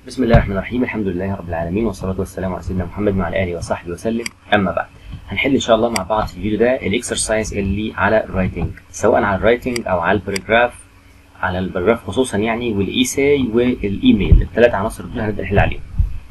بسم الله الرحمن الرحيم الحمد لله رب العالمين والصلاة والسلام على سيدنا محمد وعلى آله وصحبه وسلم أما بعد هنحل إن شاء الله مع بعض في الفيديو ده الإكسرسايز اللي على الرايتنج سواء على الرايتنج أو على الباراجراف على الباراجراف خصوصا يعني والإيساي والإيميل الثلاث عناصر دول هنبدأ نحل عليهم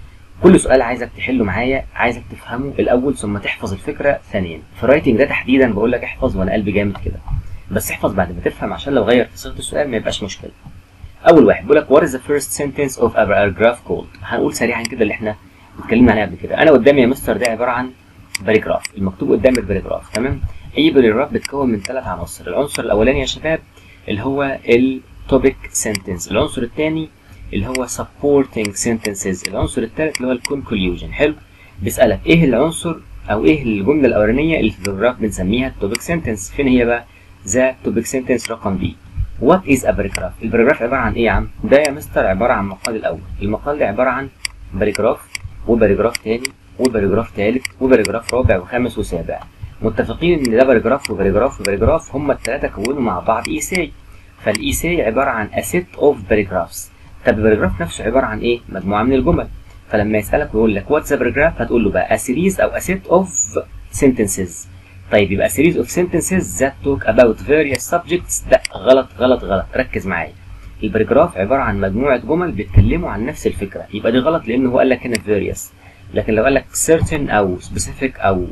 كل سؤال عايزك تحله معايا عايزك تفهمه الأول ثم تحفظ الفكرة ثانيا في الرايتنج ده تحديدا بقول لك احفظ وأنا قلبي جامد كده بس احفظ بعد ما تفهم عشان لو غير في صيغة السؤال ما يبقاش مشكلة اول واحد بيقول لك what is the first sentence of a paragraph called هنقول سريعا كده اللي احنا اتكلمنا عليه قبل كده انا قدامي يا مستر ده عباره عن باراجراف المكتوب قدامي الباراجراف تمام اي باراجراف بيتكون من ثلاث عناصر العنصر الاولاني يا شباب اللي هو التوبيك سنتنس العنصر الثاني اللي هو supporting sentences العنصر الثالث اللي هو الكونكلوجن حلو بيسالك ايه العنصر او ايه الجمله الاولانيه اللي في الباراجراف بنسميها التوبيك سنتنس فين هي بقى ذا توبيك سنتنس رقم بي وات از ا باراجراف الباراجراف عباره عن ايه يا عم ده يا مستر عباره عن مقال الاول المقال ده عباره عن باراجراف وباراجراف تاني وباراجراف تالت وباراجراف رابع وخامس وسابع متفقين ان ده باراجراف وباراجراف وباراجراف هما الثلاثه كونوا مع بعض ايساي فالايساي عباره عن a set of paragraphs طب الباراجراف نفسه عباره عن ايه مجموعه من الجمل فلما يسالك ويقول لك واتس ا باراجراف هتقول له بقى a series او a set of sentences طيب يبقى series of sentences that talk about various subjects لا غلط غلط غلط ركز معايا الباراجراف عبارة عن مجموعة جمل بيتكلموا عن نفس الفكرة يبقى دي غلط لأنه هو قال لك هنا various لكن لو قال لك certain أو specific أو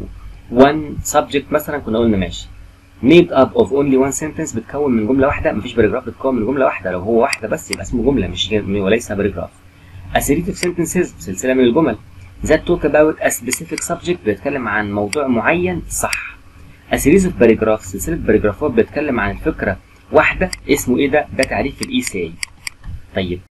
one subject مثلا كنا قلنا ماشي made up of only one sentence بتكون من جملة واحدة مفيش باراجراف بتكون من جملة واحدة لو هو واحدة بس يبقى اسمه جملة مش وليس باراجراف a series of sentences سلسلة من الجمل that talk about a specific subject بيتكلم عن موضوع معين صح A series of paragraphs سلسلة باراجرافات بتتكلم عن الفكرة واحدة اسمه ايه ده؟ ده تعريف الاي سي طيب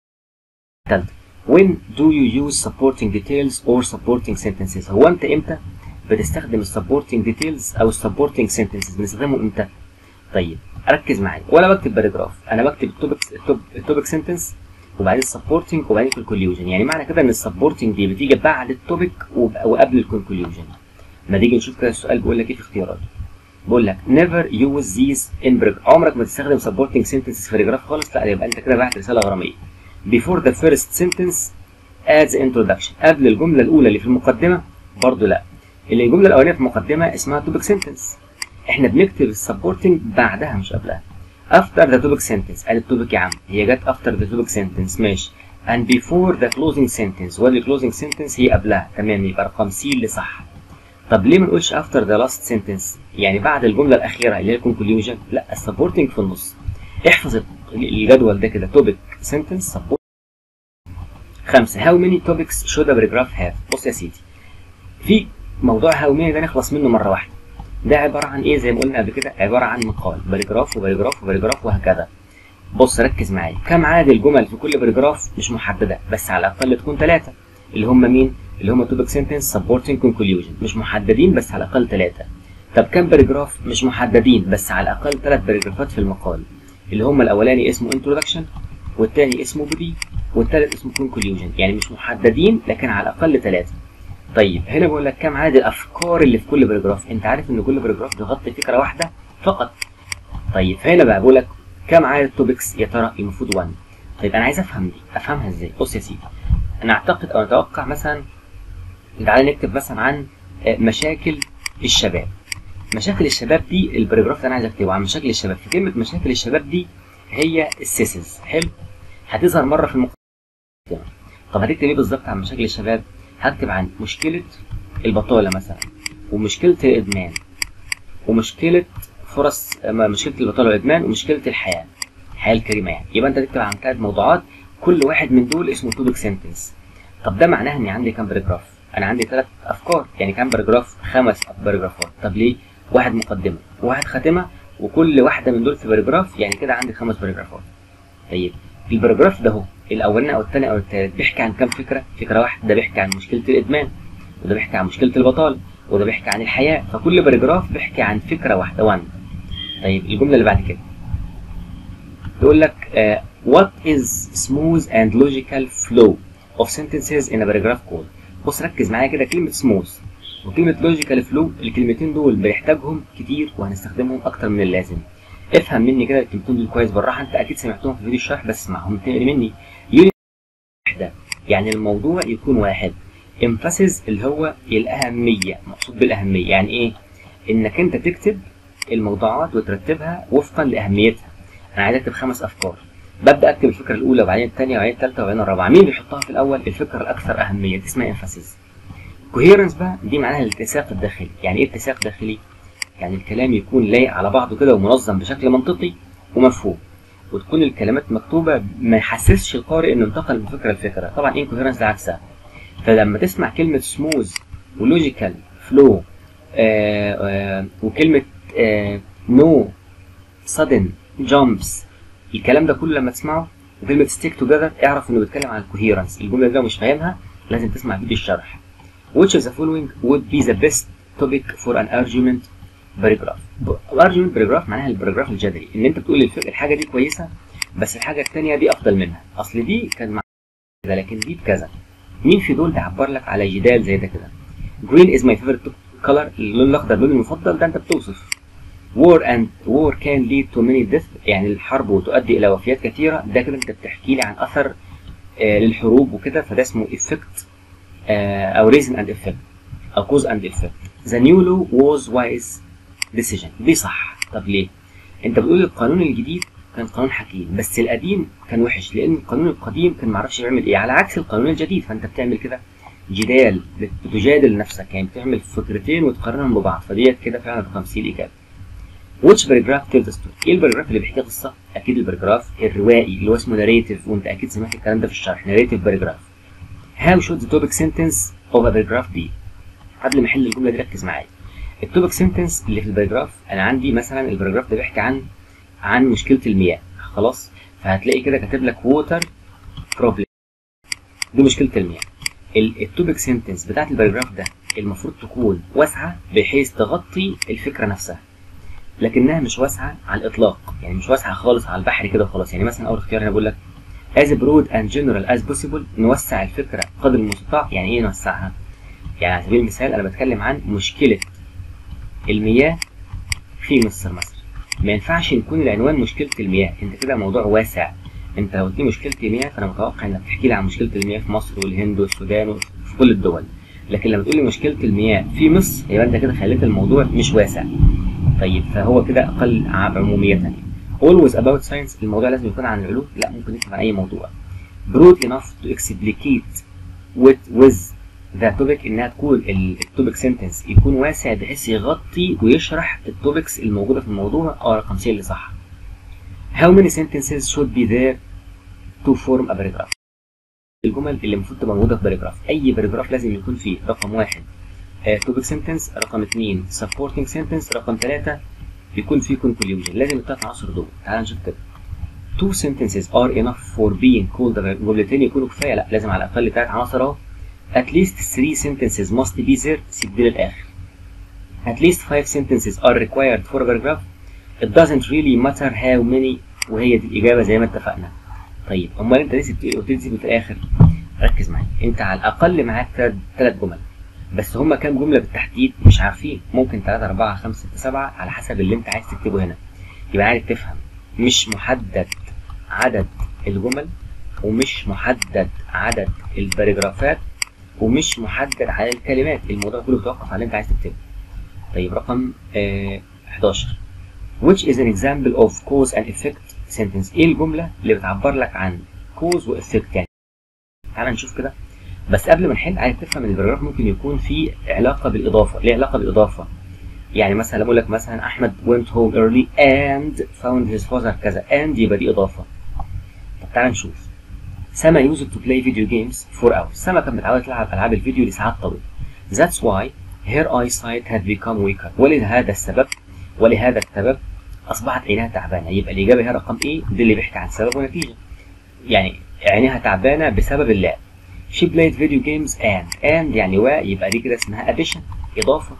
تالت When do you use supporting details or supporting sentences؟ هو انت امتى بتستخدم supporting details او supporting sentences بنستخدمهم امتى؟ طيب ركز معايا ولا بكتب باراجراف انا بكتب التوبيك التوبيك سنتنس وبعدين السبورتنج وبعدين الكونكلوجن يعني معنى كده ان السبورتنج دي بتيجي بعد التوبيك وقبل الكونكلوجن ما تيجي نشوف كده السؤال بيقول لك ايه في اختياراته بقول لك never use these in paragraph عمرك ما تستخدم supporting sentences في باراجراف خالص لا يبقى انت كده بعت رساله غراميه before the first sentence as introduction قبل الجمله الاولى اللي في المقدمه برضو لا اللي الجمله الاولانيه في المقدمه اسمها topic sentence احنا بنكتب السبورتنج بعدها مش قبلها after the topic sentence قال التوبيك يا عم هي جت after the topic sentence ماشي and before the closing sentence ولا closing sentence هي قبلها تمام يبقى رقم سي اللي صح طب ليه ما نقولش افتر ذا لاست سنتنس يعني بعد الجمله الاخيره اللي هي الكونكلوجن لا السبورتنج في النص احفظ الجدول ده كده توبيك سنتنس سبورت خمسه هاو ماني توبكس شود ا باراجراف هاف بص يا سيدي في موضوع هاو ماني ده نخلص منه مره واحده ده عباره عن ايه زي ما قلنا قبل كده عباره عن مقال باراجراف وباراجراف وباراجراف وهكذا بص ركز معايا كم عدد الجمل في كل باراجراف مش محدده بس على الاقل تكون ثلاثه اللي هم مين اللي هم توبيك سنتنس سبورتنج كونكلوجن مش محددين بس على الاقل ثلاثه طب كام باراجراف مش محددين بس على الاقل ثلاث باراجرافات في المقال اللي هم الاولاني اسمه انترودكشن والثاني اسمه بودي والثالث اسمه كونكلوجن يعني مش محددين لكن على الاقل ثلاثه طيب هنا بقول لك كام عدد الافكار اللي في كل باراجراف انت عارف ان كل باراجراف بيغطي فكره واحده فقط طيب هنا بقى بقول لك كام عدد توبكس يا ترى المفروض 1 طيب انا عايز افهم دي افهمها ازاي بص يا سيدي انا اعتقد او اتوقع مثلا تعالى نكتب مثلا عن مشاكل الشباب مشاكل الشباب دي الباراجراف اللي انا عايز اكتبه عن مشاكل الشباب في كلمه مشاكل الشباب دي هي السيسز حلو هتظهر مره في المقدمه طب هتكتب ايه بالظبط عن مشاكل الشباب هكتب عن مشكله البطاله مثلا ومشكله الادمان ومشكله فرص مشكله البطاله والادمان ومشكله الحياه الحياه الكريمه يعني يبقى انت تكتب عن ثلاث موضوعات كل واحد من دول اسمه توبيك سنتنس طب ده معناه اني عندي كام باراجراف انا عندي ثلاث افكار يعني كام باراجراف خمس باراجرافات طب ليه واحد مقدمه وواحد خاتمه وكل واحده من دول في باراجراف يعني كده عندي خمس باراجرافات طيب الباراجراف ده هو الاولاني او الثاني او الثالث بيحكي عن كام فكره فكره واحده ده بيحكي عن مشكله الادمان وده بيحكي عن مشكله البطاله وده بيحكي عن الحياه فكل باراجراف بيحكي عن فكره واحده وان طيب الجمله اللي بعد كده يقول لك uh, what is smooth and logical flow of sentences in a paragraph code بص ركز معايا كده كلمة smooth وكلمة logical flow الكلمتين دول بنحتاجهم كتير وهنستخدمهم أكتر من اللازم افهم مني كده الكلمتين دول كويس بالراحة أنت أكيد سمعتهم في فيديو الشرح بس اسمعهم تاني مني يونت واحدة يعني الموضوع يكون واحد emphasis اللي هو الأهمية مقصود بالأهمية يعني إيه؟ إنك أنت تكتب الموضوعات وترتبها وفقا لأهميتها أنا عايز أكتب خمس أفكار ببدأ أكتب الفكرة الأولى وبعدين الثانية وبعدين الثالثة وبعدين الرابعة مين بيحطها في الأول؟ الفكرة الأكثر أهمية دي اسمها emphasis coherence بقى دي معناها الاتساق الداخلي يعني إيه اتساق داخلي؟ يعني الكلام يكون لايق على بعضه كده ومنظم بشكل منطقي ومفهوم وتكون الكلمات مكتوبه ما يحسسش القارئ انه انتقل من فكره لفكره طبعا ايه كوهيرنس ده عكسها فلما تسمع كلمه سموز ولوجيكال فلو وكلمه نو سادن جامبس الكلام ده كله لما تسمعه وكلمه ستيك توجذر اعرف انه بيتكلم عن الكوهيرنس الجمله دي لو مش فاهمها لازم تسمع فيديو الشرح which of the following would be the best topic for an argument paragraph argument paragraph معناها الباراجراف الجدلي ان انت بتقول الفك... الحاجه دي كويسه بس الحاجه الثانيه دي افضل منها اصل دي كان مع كذا لكن دي بكذا مين في دول بيعبر لك على جدال زي ده كده green is my favorite color اللون الاخضر لوني المفضل ده انت بتوصف war and war can lead to many deaths يعني الحرب وتؤدي الى وفيات كثيره ده كده انت بتحكي لي عن اثر آه للحروب وكده فده اسمه effect آه او reason and effect او cause and effect the new law was wise decision دي صح طب ليه انت بتقول القانون الجديد كان قانون حكيم بس القديم كان وحش لان القانون القديم كان معرفش يعمل ايه على عكس القانون الجديد فانت بتعمل كده جدال بتجادل نفسك يعني بتعمل فكرتين وتقارنهم ببعض فديت كده فعلا رقم سي الاجابه which paragraph tells the story ايه الباراجراف اللي بيحكي قصه اكيد الباراجراف الروائي اللي هو اسمه narrative وانت اكيد سمعت الكلام ده في الشرح narrative paragraph how should the topic sentence of a paragraph be قبل ما احل الجمله دي ركز معايا التوبك سنتنس اللي في الباراجراف انا عندي مثلا الباراجراف ده بيحكي عن عن مشكله المياه خلاص فهتلاقي كده كاتب لك ووتر بروبلم دي مشكله المياه التوبك سنتنس بتاعت الباراجراف ده المفروض تكون واسعه بحيث تغطي الفكره نفسها لكنها مش واسعه على الاطلاق يعني مش واسعه خالص على البحر كده وخلاص يعني مثلا اول اختيار هنا بقول لك as broad and general as possible نوسع الفكره قدر المستطاع يعني ايه نوسعها يعني على سبيل المثال انا بتكلم عن مشكله المياه في مصر مثلا ما ينفعش يكون العنوان مشكله المياه انت كده موضوع واسع انت لو قلت مشكله المياه فانا متوقع انك تحكي لي عن مشكله المياه في مصر والهند والسودان وفي كل الدول لكن لما تقول لي مشكله المياه في مصر يبقى انت كده خليت الموضوع مش واسع طيب فهو كده اقل عموميه always about science الموضوع لازم يكون عن العلوم لا ممكن يكون عن اي موضوع broad enough to explicate with with ذا توبيك انها تكون التوبيك سنتنس يكون واسع بحيث يغطي ويشرح التوبكس الموجوده في الموضوع اه رقم سي اللي صح How many sentences should be there to form a paragraph الجمل اللي المفروض تبقى موجوده في باراجراف اي باراجراف لازم يكون فيه رقم واحد توبيك سنتنس رقم اثنين supporting sentence رقم ثلاثة يكون فيه conclusion لازم الثلاث عناصر دول تعال نشوف كده two sentences are enough for being called جملتين يكونوا كفايه لا لازم على الاقل ثلاث عناصر اهو at least three sentences must be there سيب دي للآخر at least five sentences are required for a paragraph it doesn't really matter how many وهي دي الإجابة زي ما اتفقنا طيب أمال أنت ليه سبت قلت لي في الآخر ركز معايا أنت على الأقل معاك ثلاث جمل بس هما كام جملة بالتحديد مش عارفين ممكن 3 4 5 6 7 على حسب اللي أنت عايز تكتبه هنا يبقى عايز تفهم مش محدد عدد الجمل ومش محدد عدد الباراجرافات ومش محدد على الكلمات الموضوع كله بيتوقف على اللي انت عايز تكتبه طيب رقم آه 11 which is an example of cause and effect sentence ايه الجمله اللي بتعبر لك عن cause و effect يعني تعال نشوف كده بس قبل ما نحل عايز تفهم ان الباراجراف ممكن يكون فيه علاقه بالاضافه ليه علاقه بالاضافه يعني مثلا اقول لك مثلا احمد went home early and found his father كذا and يبقى دي اضافه طب تعال نشوف سما used to play video games for hours سما كانت متعودة تلعب ألعاب الفيديو لساعات طويلة That's why her eyesight had become weaker ولهذا السبب ولهذا السبب أصبحت عينها تعبانة يبقى الإجابة هي رقم إيه دي اللي بيحكي عن سبب ونتيجة يعني عينها تعبانة بسبب اللعب She played video games and and يعني و يبقى دي كده اسمها addition إضافة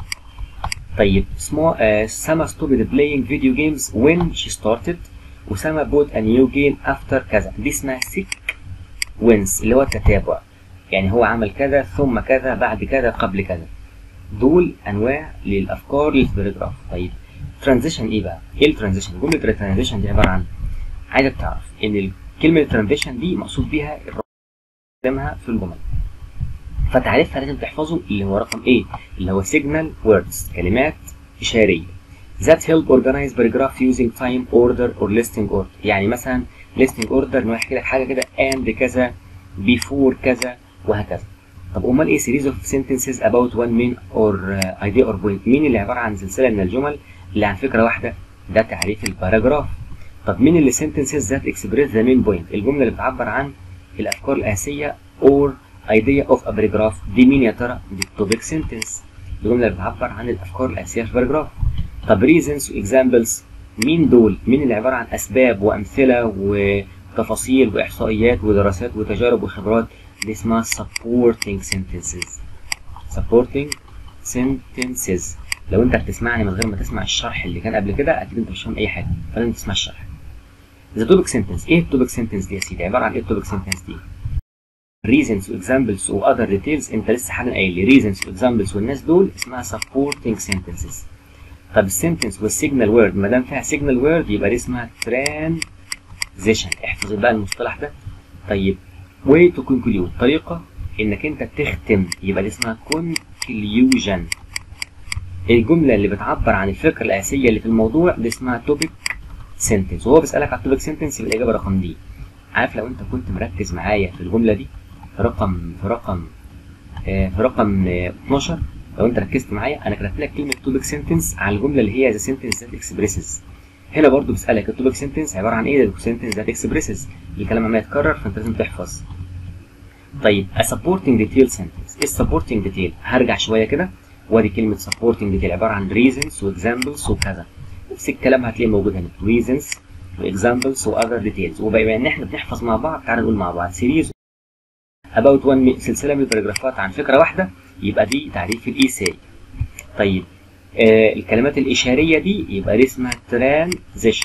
طيب small uh, سما stopped playing video games when she started وسما bought a new game after كذا دي اسمها sick وينس اللي هو التتابع يعني هو عمل كذا ثم كذا بعد كذا قبل كذا دول انواع للافكار للباراجراف طيب ترانزيشن ايه بقى ايه الترانزيشن جمله الترانزيشن دي عباره عن عايزك تعرف ان كلمه الترانزيشن دي مقصود بيها بنستخدمها في الجمل فتعريفها لازم تحفظه اللي هو رقم ايه اللي هو signal words كلمات إشارية that help organize paragraph using time order or listing order يعني مثلا listing order انه يحكي لك حاجه كده and كذا before كذا وهكذا طب امال ايه series of sentences about one main or uh, idea or point مين اللي عباره عن سلسله من الجمل اللي عن فكره واحده ده تعريف الباراجراف طب مين اللي sentences that express the main point الجمله اللي بتعبر عن الافكار الاساسيه or idea of a paragraph دي مين يا ترى دي topic sentence الجمله اللي بتعبر عن الافكار الاساسيه في الباراجراف طب reasons واكزامبلز مين دول؟ مين اللي عباره عن اسباب وامثله وتفاصيل واحصائيات ودراسات وتجارب وخبرات دي اسمها supporting sentences supporting sentences لو انت بتسمعني من غير ما تسمع الشرح اللي كان قبل كده اكيد انت مش فاهم اي حاجه فلازم تسمع الشرح The topic sentence ايه التوبيك سنتنس دي يا سيدي عباره عن ايه التوبيك سنتنس دي reasons واكزامبلز واذر ديتيلز انت لسه حالا قايل لي reasons واكزامبلز والناس دول اسمها supporting sentences طب السنتنس والسيجنال وورد ما دام فيها سيجنال وورد يبقى دي اسمها ترانزيشن احفظ بقى المصطلح ده طيب way to conclude طريقه انك انت تختم يبقى دي اسمها conclusion الجمله اللي بتعبر عن الفكره الاساسيه اللي في الموضوع دي اسمها توبيك سنتنس وهو بيسالك على التوبيك سنتنس يبقى الاجابه رقم دي عارف لو انت كنت مركز معايا في الجمله دي في رقم في رقم آه في رقم آه 12 لو انت ركزت معايا انا كتبت لك كلمه توبيك سنتنس على الجمله اللي هي ذا سنتنس ذات اكسبريسز هنا برضو بيسالك التوبيك سنتنس عباره عن ايه ذا سنتنس ذات اكسبريسز الكلام عمال يتكرر فانت لازم تحفظ طيب a supporting detail sentence ايه supporting detail هرجع شويه كده وادي كلمه supporting detail عباره عن reasons واكزامبلز وكذا نفس الكلام هتلاقيه موجود هنا reasons واكزامبلز واذر ديتيلز وبما ان احنا بنحفظ مع بعض تعالى نقول مع بعض سيريز about one سلسله من الباراجرافات عن فكره واحده يبقى دي تعريف الايساي طيب آه الكلمات الاشاريه دي يبقى دي اسمها ترانزيشن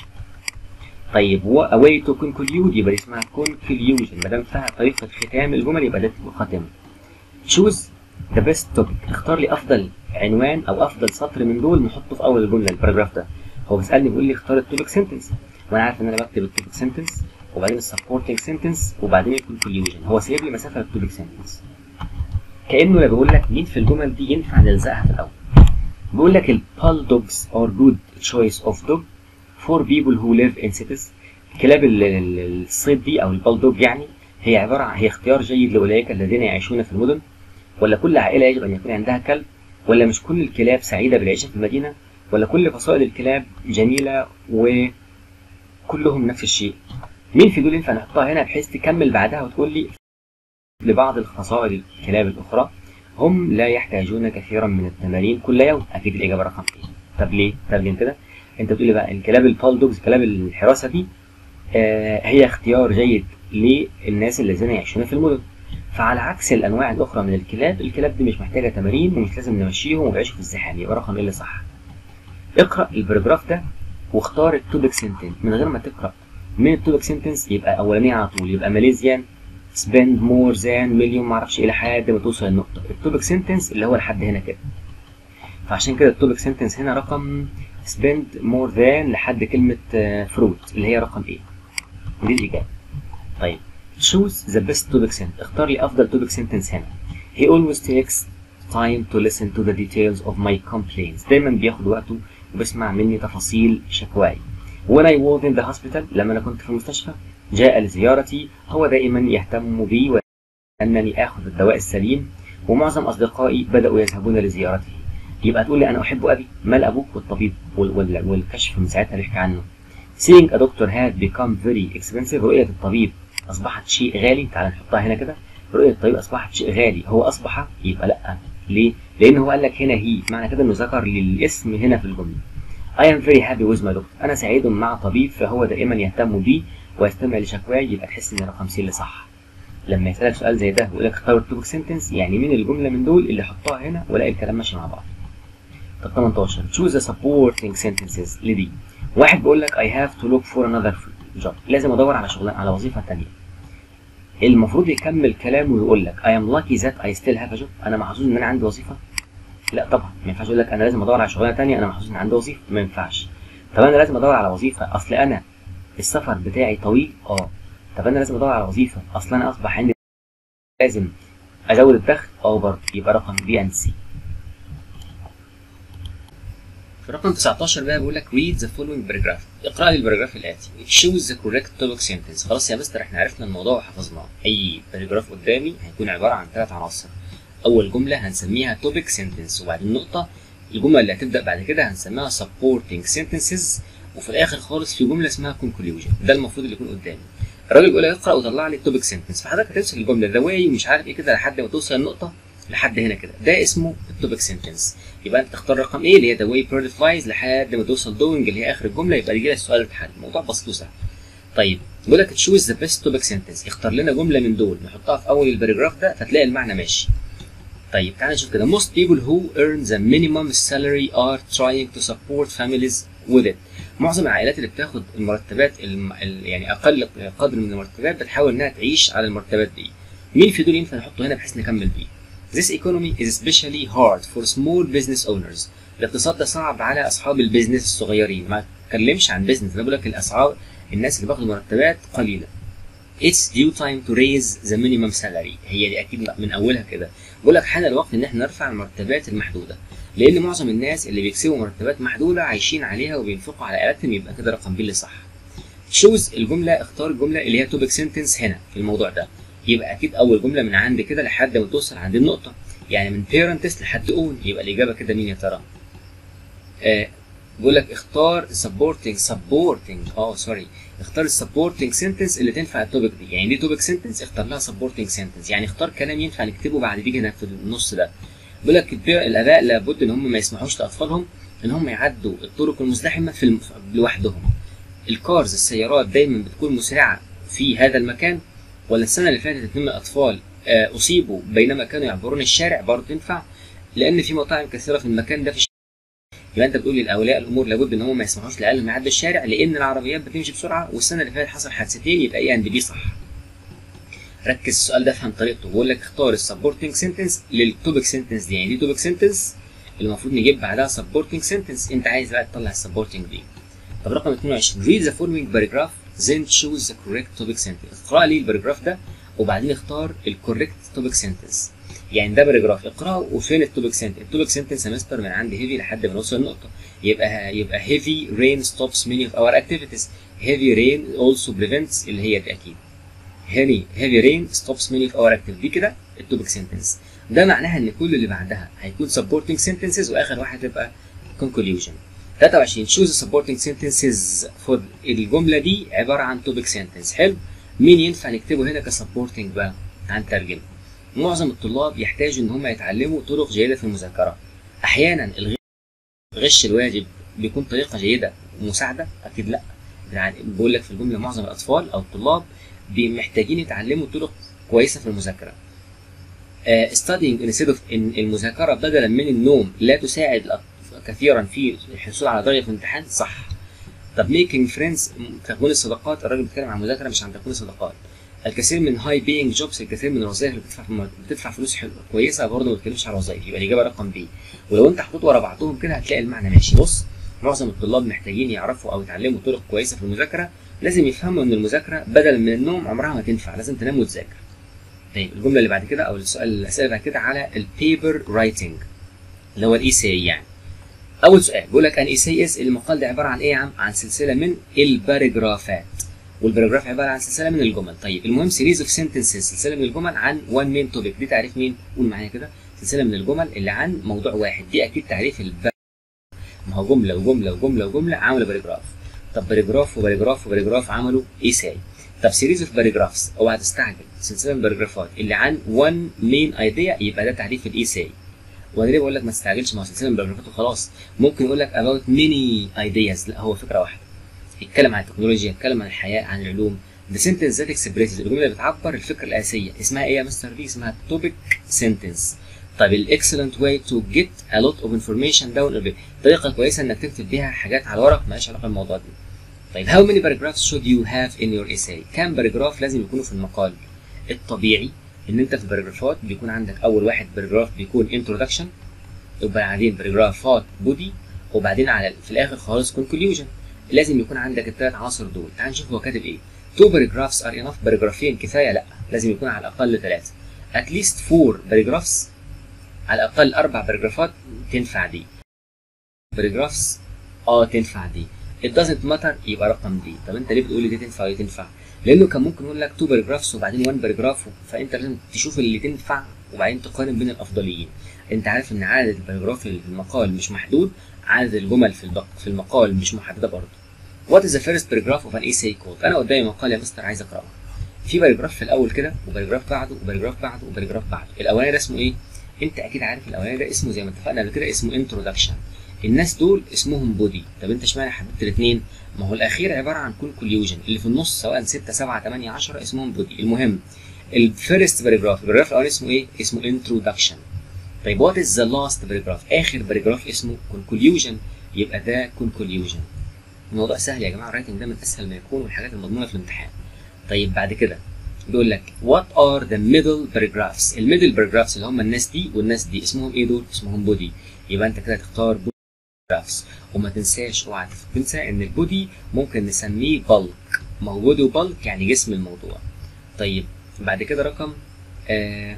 طيب a way to conclude يبقى دي اسمها conclusion ما دام فيها طريقه ختام الجمل يبقى ده خاتمه choose the best topic اختار لي افضل عنوان او افضل سطر من دول نحطه في اول الجمله الباراجراف ده هو بيسالني بيقول لي اختار التوبيك سنتنس وانا عارف ان انا بكتب التوبيك سنتنس وبعدين السبورتنج سنتنس وبعدين الكونكلوجن هو سايب لي مسافه للتوبيك سنتنس كانه لا بيقول لك مين في الجمل دي ينفع نلزقها في الاول بيقول لك البال دوجز ار جود تشويس اوف دوج فور بيبل هو ليف ان سيتيز كلاب الصيد دي او البال دوج يعني هي عباره عن هي اختيار جيد لاولئك الذين يعيشون في المدن ولا كل عائله يجب ان يكون عندها كلب ولا مش كل الكلاب سعيده بالعيشه في المدينه ولا كل فصائل الكلاب جميله وكلهم نفس الشيء مين في دول ينفع نحطها هنا بحيث تكمل بعدها وتقول لي لبعض الفصائل الكلاب الاخرى هم لا يحتاجون كثيرا من التمارين كل يوم اكيد الاجابه رقم ايه طب ليه ترجم كده انت بتقول لي بقى الكلاب البال دوجز كلاب الحراسه دي آه هي اختيار جيد للناس الذين يعيشون في المدن فعلى عكس الانواع الاخرى من الكلاب الكلاب دي مش محتاجه تمارين ومش لازم نمشيهم ويعيشوا في الزحام يبقى رقم ايه اللي صح اقرا الباراجراف ده واختار التوبيك سنتنس من غير ما تقرا من التوبيك سنتنس يبقى اولانيه على طول يبقى ماليزيان spend more than مليون معرفش ايه لحد ما توصل النقطه التوبيك سنتنس اللي هو لحد هنا كده فعشان كده التوبيك سنتنس هنا رقم spend more than لحد كلمه فروت اللي هي رقم ايه دي الاجابه طيب choose the best topic sentence اختار لي افضل topic sentence هنا he always takes time to listen to the details of my complaints دايما بياخد وقته وبيسمع مني تفاصيل شكواي when I was in the hospital لما انا كنت في المستشفى جاء لزيارتي هو دائما يهتم بي وانني اخذ الدواء السليم ومعظم اصدقائي بداوا يذهبون لزيارته يبقى تقول لي انا احب ابي مال ابوك والطبيب والكشف من ساعتها بيحكي عنه seeing a doctor had become very expensive رؤية الطبيب أصبحت شيء غالي تعال نحطها هنا كده رؤية الطبيب أصبحت شيء غالي هو أصبح يبقى لأ ليه؟ لأن هو قال لك هنا هي معنى كده إنه ذكر للاسم هنا في الجملة I am very happy with my doctor أنا سعيد مع طبيب فهو دائما يهتم بي ويستمع لشكواي يبقى تحس إن رقم سي اللي صح لما يسألك سؤال زي ده ويقول لك اختار التوبك سنتنس يعني مين الجملة من دول اللي حطها هنا ولاقي الكلام ماشي مع بعض طب 18 choose the supporting sentences لدي واحد بيقول لك I have to look for another job لازم ادور على شغلانه على وظيفه ثانيه المفروض يكمل كلامه ويقول لك I am lucky that I still have a job انا محظوظ ان انا عندي وظيفه لا طبعا ما ينفعش يقول لك انا لازم ادور على شغلانه ثانيه انا محظوظ ان عندي وظيفه ما ينفعش طب انا لازم ادور على وظيفه اصل انا السفر بتاعي طويل اه طب انا لازم ادور على وظيفه اصل انا اصبح عندي لازم ازود الدخل اه برضه يبقى رقم بي اند سي في رقم 19 بقى بيقول لك read the following paragraph اقرا لي الباراجراف الاتي choose the correct topic sentence خلاص يا مستر احنا عرفنا الموضوع وحفظناه اي باراجراف قدامي هيكون عباره عن ثلاث عناصر اول جمله هنسميها topic sentence وبعدين نقطه الجمله اللي هتبدا بعد كده هنسميها supporting sentences وفي الاخر خالص في جمله اسمها conclusion ده المفروض اللي يكون قدامي الراجل بيقول لك اقرا وطلع لي التوبيك سنتنس فحضرتك هتمسك الجمله ذا واي مش عارف ايه كده لحد ما توصل النقطه لحد هنا كده ده اسمه التوبيك سنتنس يبقى انت تختار رقم ايه اللي هي ذا واي بيرد فلايز لحد ما توصل دوينج اللي هي اخر الجمله يبقى يجي لك السؤال الامتحان الموضوع بسيط وسهل طيب بيقول لك تشوز ذا بيست توبيك سنتنس اختار لنا جمله من دول نحطها في اول الباراجراف ده فتلاقي المعنى ماشي طيب تعالى نشوف كده most people who earn the minimum salary are trying to support families with it معظم العائلات اللي بتاخد المرتبات الم... ال... يعني اقل قدر من المرتبات بتحاول انها تعيش على المرتبات دي مين في دول ينفع نحطه هنا بحيث نكمل بيه This economy is especially hard for small business owners الاقتصاد ده صعب على اصحاب البيزنس الصغيرين ما اتكلمش عن بيزنس انا بقول لك الاسعار الناس اللي بياخدوا مرتبات قليله It's due time to raise the minimum salary هي دي اكيد من اولها كده بقول لك حان الوقت ان احنا نرفع المرتبات المحدوده لان معظم الناس اللي بيكسبوا مرتبات محدوده عايشين عليها وبينفقوا على آلاتهم يبقى كده رقم بي اللي صح تشوز الجمله اختار الجمله اللي هي توبيك سنتنس هنا في الموضوع ده يبقى اكيد اول جمله من عند كده لحد ما توصل عند النقطه يعني من بيرنتس لحد اون يبقى الاجابه كده مين يا ترى آه بيقول لك اختار supporting supporting اه سوري اختار السبورتنج سنتنس اللي تنفع التوبيك دي يعني دي توبيك سنتنس اختار لها سبورتنج سنتنس يعني اختار كلام ينفع نكتبه بعد دي هنا في النص ده بيقول لك الاباء لابد ان هم ما يسمحوش لاطفالهم ان هم يعدوا الطرق المزدحمه في الم... لوحدهم الكارز السيارات دايما بتكون مسرعه في هذا المكان ولا السنه اللي فاتت اتنين اطفال آه اصيبوا بينما كانوا يعبرون الشارع برضه تنفع لان في مطاعم كثيره في المكان ده في يبقى انت بتقول لاولياء الامور لابد ان هم ما يسمحوش لعيالهم يعدوا الشارع لان العربيات بتمشي بسرعه والسنه اللي فاتت حصل حادثتين يبقى ايه اند بي صح ركز السؤال ده افهم طريقته بقول لك اختار السبورتنج سنتنس للتوبيك سنتنس دي يعني دي توبيك سنتنس اللي المفروض نجيب بعدها سبورتنج سنتنس انت عايز بقى تطلع السبورتنج دي طب رقم 22 read the following paragraph then choose the correct topic sentence اقرا لي الباراجراف ده وبعدين اختار الكوريكت توبيك سنتنس يعني ده باراجراف اقراه وفين التوبيك سنتنس التوبيك سنتنس سمستر من عند هيفي لحد ما نوصل النقطه يبقى يبقى heavy rain stops many of our activities heavy rain also prevents اللي هي دي اكيد heavy heavy rain stops many of our activities دي كده التوبيك سنتنس ده معناها ان كل اللي بعدها هيكون supporting sentences واخر واحد تبقى conclusion 23 choose supporting sentences for الجمله دي عباره عن توبيك سنتنس حلو مين ينفع نكتبه هنا كسبورتنج بقى هنترجمه معظم الطلاب يحتاجوا ان هم يتعلموا طرق جيده في المذاكره احيانا الغش الواجب بيكون طريقه جيده ومساعده اكيد لا يعني بقول لك في الجمله معظم الاطفال او الطلاب محتاجين يتعلموا طرق كويسه في المذاكره uh, studying instead of إن المذاكره بدلا من النوم لا تساعد كثيرا في الحصول على درجه في الامتحان صح طب making friends تكوين الصداقات الراجل بيتكلم عن المذاكره مش عن تكوين الصداقات الكثير من هاي بينج جوبس الكثير من الوظائف اللي بتدفع بتدفع فلوس حلوه كويسه برضه ما بتتكلمش على وظائف يبقى الاجابه رقم بي ولو انت حطيت ورا بعضهم كده هتلاقي المعنى ماشي بص معظم الطلاب محتاجين يعرفوا او يتعلموا طرق كويسه في المذاكره لازم يفهموا ان المذاكره بدلا من النوم عمرها ما تنفع لازم تنام وتذاكر طيب الجمله اللي بعد كده او السؤال الاسئله بعد كده على البيبر رايتنج اللي هو الايساي يعني اول سؤال بيقول لك ان ايساي اس المقال ده عباره عن ايه يا عم عن سلسله من الباراجرافات والباراجراف عباره عن سلسله من الجمل طيب المهم سيريز اوف سنتنسز سلسله من الجمل عن وان مين توبيك دي تعريف مين قول معايا كده سلسله من الجمل اللي عن موضوع واحد دي اكيد تعريف الباراجراف ما هو جمله وجمله وجمله وجمله عملوا باراجراف طب باراجراف وباراجراف وباراجراف عملوا ايساي طب سيريز اوف باراجرافز اوعى تستعجل سلسله من الباراجرافات اللي عن وان مين ايديا يبقى ده تعريف الايساي وانا ليه بقول لك ما تستعجلش مع سلسله من الباراجرافات وخلاص ممكن يقول لك about many ideas لا هو فكره واحده يتكلم عن التكنولوجيا يتكلم عن الحياه عن العلوم The sentence that expresses الجمله اللي بتعبر الفكره الاساسيه اسمها ايه يا مستر بي اسمها topic sentence طيب الاكسلنت واي تو جيت ا لوت اوف انفورميشن داون طريقه كويسه انك تكتب بيها حاجات على ورق مالهاش علاقه بالموضوع ده طيب how many paragraphs should you have in your essay كام باراجراف لازم يكونوا في المقال الطبيعي ان انت في الباراجرافات بيكون عندك اول واحد باراجراف بيكون introduction وبعدين باراجرافات بودي وبعدين على في الاخر خالص conclusion لازم يكون عندك الثلاث عناصر دول تعال نشوف هو كاتب ايه تو باراجرافز ار انف باراجرافين كفايه لا لازم يكون على الاقل ثلاثه اتليست فور باراجرافز على الاقل اربع باراجرافات تنفع دي باراجرافز اه تنفع دي it doesn't matter يبقى رقم دي طب انت ليه بتقول لي دي تنفع ودي تنفع لانه كان ممكن يقول لك 2 باراجرافز وبعدين 1 باراجراف فانت لازم تشوف اللي تنفع وبعدين تقارن بين الافضليين انت عارف ان عدد الباراجراف اللي في المقال مش محدود عدد الجمل في البق في المقال مش محدده برضه What is the first paragraph of an essay called؟ أنا قدامي مقال يا مستر عايز أقرأه. في باراجراف في الأول كده وباراجراف بعده وباراجراف بعده وباراجراف بعده. الأولاني ده اسمه إيه؟ أنت أكيد عارف الأولاني ده اسمه زي ما اتفقنا قبل كده اسمه introduction. الناس دول اسمهم بودي، طب أنت اشمعنى حددت الاثنين؟ ما هو الأخير عبارة عن conclusion، اللي في النص سواء 6 7 8 10 اسمهم بودي. المهم الفيرست باراجراف، الباراجراف الأولاني اسمه إيه؟ اسمه introduction. طيب what is the last باراجراف؟ آخر باراجراف اسمه conclusion يبقى ده conclusion. الموضوع سهل يا جماعه الرايتنج ده من اسهل ما يكون والحاجات المضمونه في الامتحان طيب بعد كده بيقول لك وات ار ذا ميدل باراجرافز الميدل باراجرافز اللي هم الناس دي والناس دي اسمهم ايه دول اسمهم بودي يبقى انت كده تختار باراجرافز وما تنساش اوعى تنسى ان البودي ممكن نسميه بالك ما هو بودي وبالك يعني جسم الموضوع طيب بعد كده رقم آه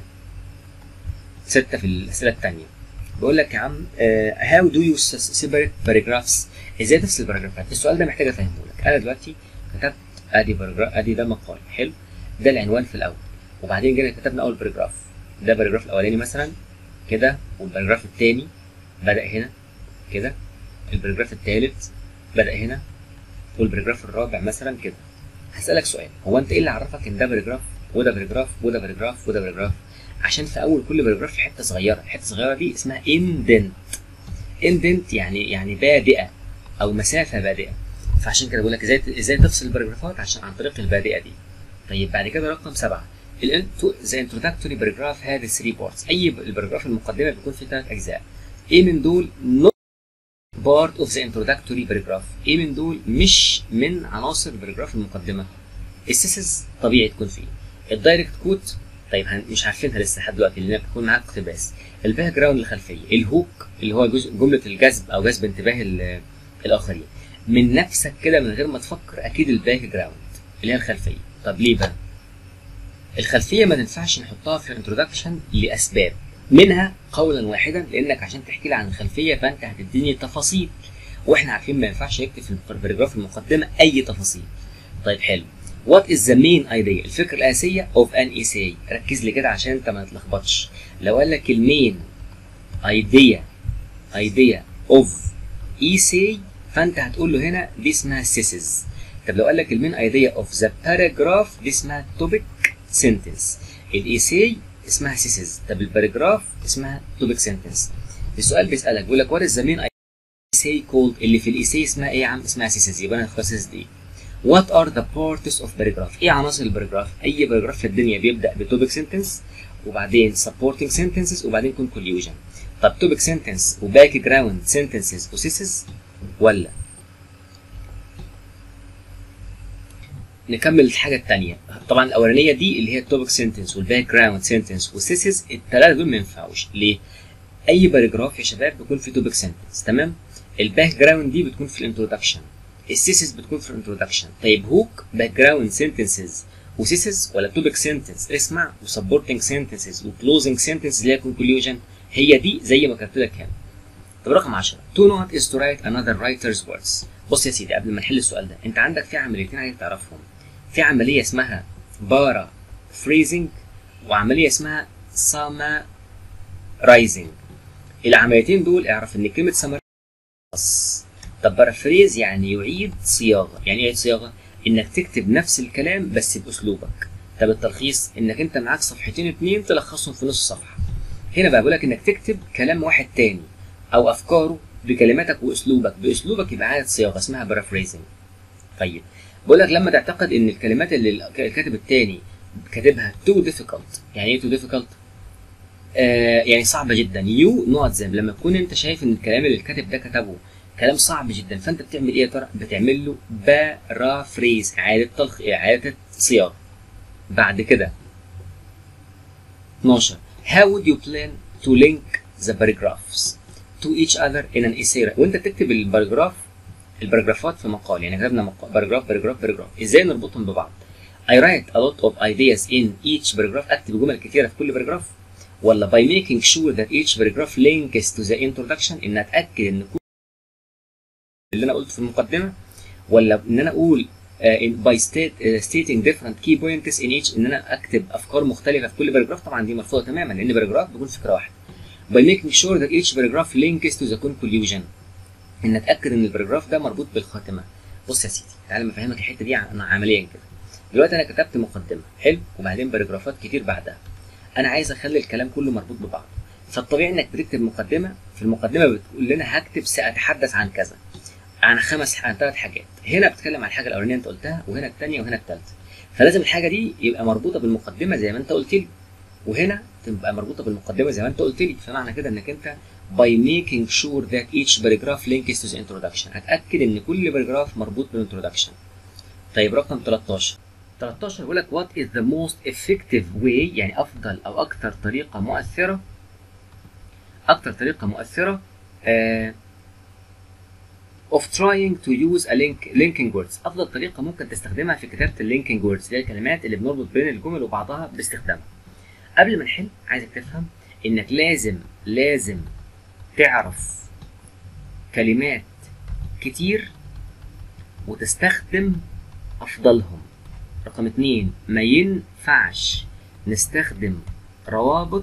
ستة في الأسئلة التانية بقول لك يا عم هاو دو يو سيبريت باراجرافز ازاي تفصل الباراجرافات السؤال ده محتاج افهمه لك انا دلوقتي كتبت ادي باراجراف ادي ده مقال حلو ده العنوان في الاول وبعدين جينا كتبنا اول باراجراف ده الباراجراف الاولاني مثلا كده والباراجراف الثاني بدا هنا كده الباراجراف الثالث بدا هنا والباراجراف الرابع مثلا كده هسالك سؤال هو انت ايه اللي عرفك ان ده باراجراف وده باراجراف وده باراجراف وده باراجراف عشان في اول كل باراجراف في حته صغيره الحته الصغيره دي اسمها اندنت اندنت يعني يعني بادئه او مسافه بادئه فعشان كده بقول لك ازاي ازاي تفصل الباراجرافات عشان عن طريق البادئه دي طيب بعد كده رقم سبعه ذا انتروداكتوري باراجراف هذا 3 بارتس اي الباراجراف المقدمه بيكون فيه ثلاث اجزاء ايه من دول not part of the introductory paragraph ايه من دول مش من عناصر الباراجراف المقدمه السيسز طبيعي تكون فيه الدايركت كوت طيب هن مش عارفينها لسه لحد دلوقتي لان بتكون معاك اقتباس الباك جراوند الخلفيه الهوك اللي هو جزء جمله الجذب او جذب انتباه الاخرين من نفسك كده من غير ما تفكر اكيد الباك جراوند اللي هي الخلفيه طب ليه بقى الخلفيه ما تنفعش نحطها في الانترودكشن لاسباب منها قولا واحدا لانك عشان تحكي لي عن الخلفيه فانت هتديني تفاصيل واحنا عارفين ما ينفعش نكتب في الباراجراف المقدمه اي تفاصيل طيب حلو وات از ذا مين ايديا الفكره الاساسيه اوف ان ايساي ركز لي كده عشان انت ما تتلخبطش لو قال لك المين ايديا ايديا اوف ايساي فانت هتقول له هنا دي اسمها سيسز طب لو قال لك المين ايديا اوف ذا باراجراف دي اسمها توبيك سنتنس الايساي اسمها سيسز طب الباراجراف اسمها توبيك سنتنس السؤال بيسالك بيقول لك وات از ذا مين ايساي كولد اللي في الايساي اسمها ايه يا عم اسمها سيسز يبقى انا هختار سيسز دي وات ار ذا بارتس اوف باراجراف ايه عناصر الباراجراف اي باراجراف في الدنيا بيبدا بتوبيك سنتنس وبعدين supporting sentences وبعدين conclusion طب توبيك سنتنس وباك جراوند sentences وسيسز ولا نكمل الحاجة التانية طبعا الأولانية دي اللي هي التوبيك سنتنس والباك جراوند سنتنس والسيسز التلاتة دول ما ينفعوش ليه؟ أي باراجراف يا شباب بيكون فيه توبيك سنتنس تمام؟ الباك جراوند دي بتكون في الانترودكشن السيسز بتكون في الانترودكشن طيب هوك باك جراوند سنتنسز وسيسز ولا توبيك سنتنس اسمع وسبورتنج سنتنسز وكلوزنج سنتنس اللي هي كونكلوجن هي دي زي ما كتبت لك هنا طب رقم 10 to not is to write another writer's words بص يا سيدي قبل ما نحل السؤال ده انت عندك في عمليتين عايز تعرفهم في عمليه اسمها بارا فريزنج وعمليه اسمها ساما رايزنج العمليتين دول اعرف ان كلمه ساما طب بارافريز يعني يعيد صياغه يعني ايه صياغه انك تكتب نفس الكلام بس باسلوبك طب التلخيص انك انت معاك صفحتين اتنين تلخصهم في نص صفحه هنا بقى بقول لك انك تكتب كلام واحد تاني او افكاره بكلماتك واسلوبك باسلوبك يبقى عاده صياغه اسمها بارافريزنج طيب بقول لك لما تعتقد ان الكلمات اللي الكاتب التاني كاتبها تو ديفيكولت يعني ايه تو ديفيكولت آه يعني صعبه جدا يو نوت زم لما تكون انت شايف ان الكلام اللي الكاتب ده كتبه كلام صعب جدا فانت بتعمل ايه يا ترى بتعمل له بارافريز اعاده تلخ اعاده صياغه بعد كده 12 how would you plan to link the paragraphs to each other in an essay وانت بتكتب الباراجراف الباراجرافات في مقال يعني كتبنا مقال باراجراف باراجراف باراجراف ازاي نربطهم ببعض I write a lot of ideas in each paragraph اكتب جمل كتيره في كل باراجراف ولا by making sure that each paragraph links to the introduction ان اتاكد ان كل اللي انا قلته في المقدمه ولا ان انا اقول uh, in by state, uh, stating different key points in each ان انا اكتب افكار مختلفه في كل باراجراف طبعا دي مرفوضه تماما لان باراجراف بيكون فكره واحده by making sure that each paragraph links to the conclusion ان اتاكد ان الباراجراف ده مربوط بالخاتمه بص يا سيدي تعالى ما افهمك الحته دي عمليا كده دلوقتي انا كتبت مقدمه حلو وبعدين باراجرافات كتير بعدها انا عايز اخلي الكلام كله مربوط ببعض فالطبيعي انك بتكتب مقدمه في المقدمه بتقول لنا هكتب ساتحدث عن كذا عن خمس عن ثلاث حاجات هنا بتتكلم عن الحاجه الاولانيه انت قلتها وهنا الثانيه وهنا الثالثه فلازم الحاجه دي يبقى مربوطه بالمقدمه زي ما انت قلت لي وهنا تبقى مربوطه بالمقدمه زي ما انت قلت لي فمعنى كده انك انت by making sure that each paragraph links to the introduction هتاكد ان كل باراجراف مربوط بالانترودكشن طيب رقم 13 13 بيقول لك what is the most effective way يعني افضل او اكثر طريقه مؤثره اكثر طريقه مؤثره uh, of trying to use a link linking words افضل طريقه ممكن تستخدمها في كتابه اللينكينج ووردز اللي هي الكلمات اللي بنربط بين الجمل وبعضها باستخدامها قبل ما نحل عايزك تفهم انك لازم لازم تعرف كلمات كتير وتستخدم افضلهم رقم اتنين ما ينفعش نستخدم روابط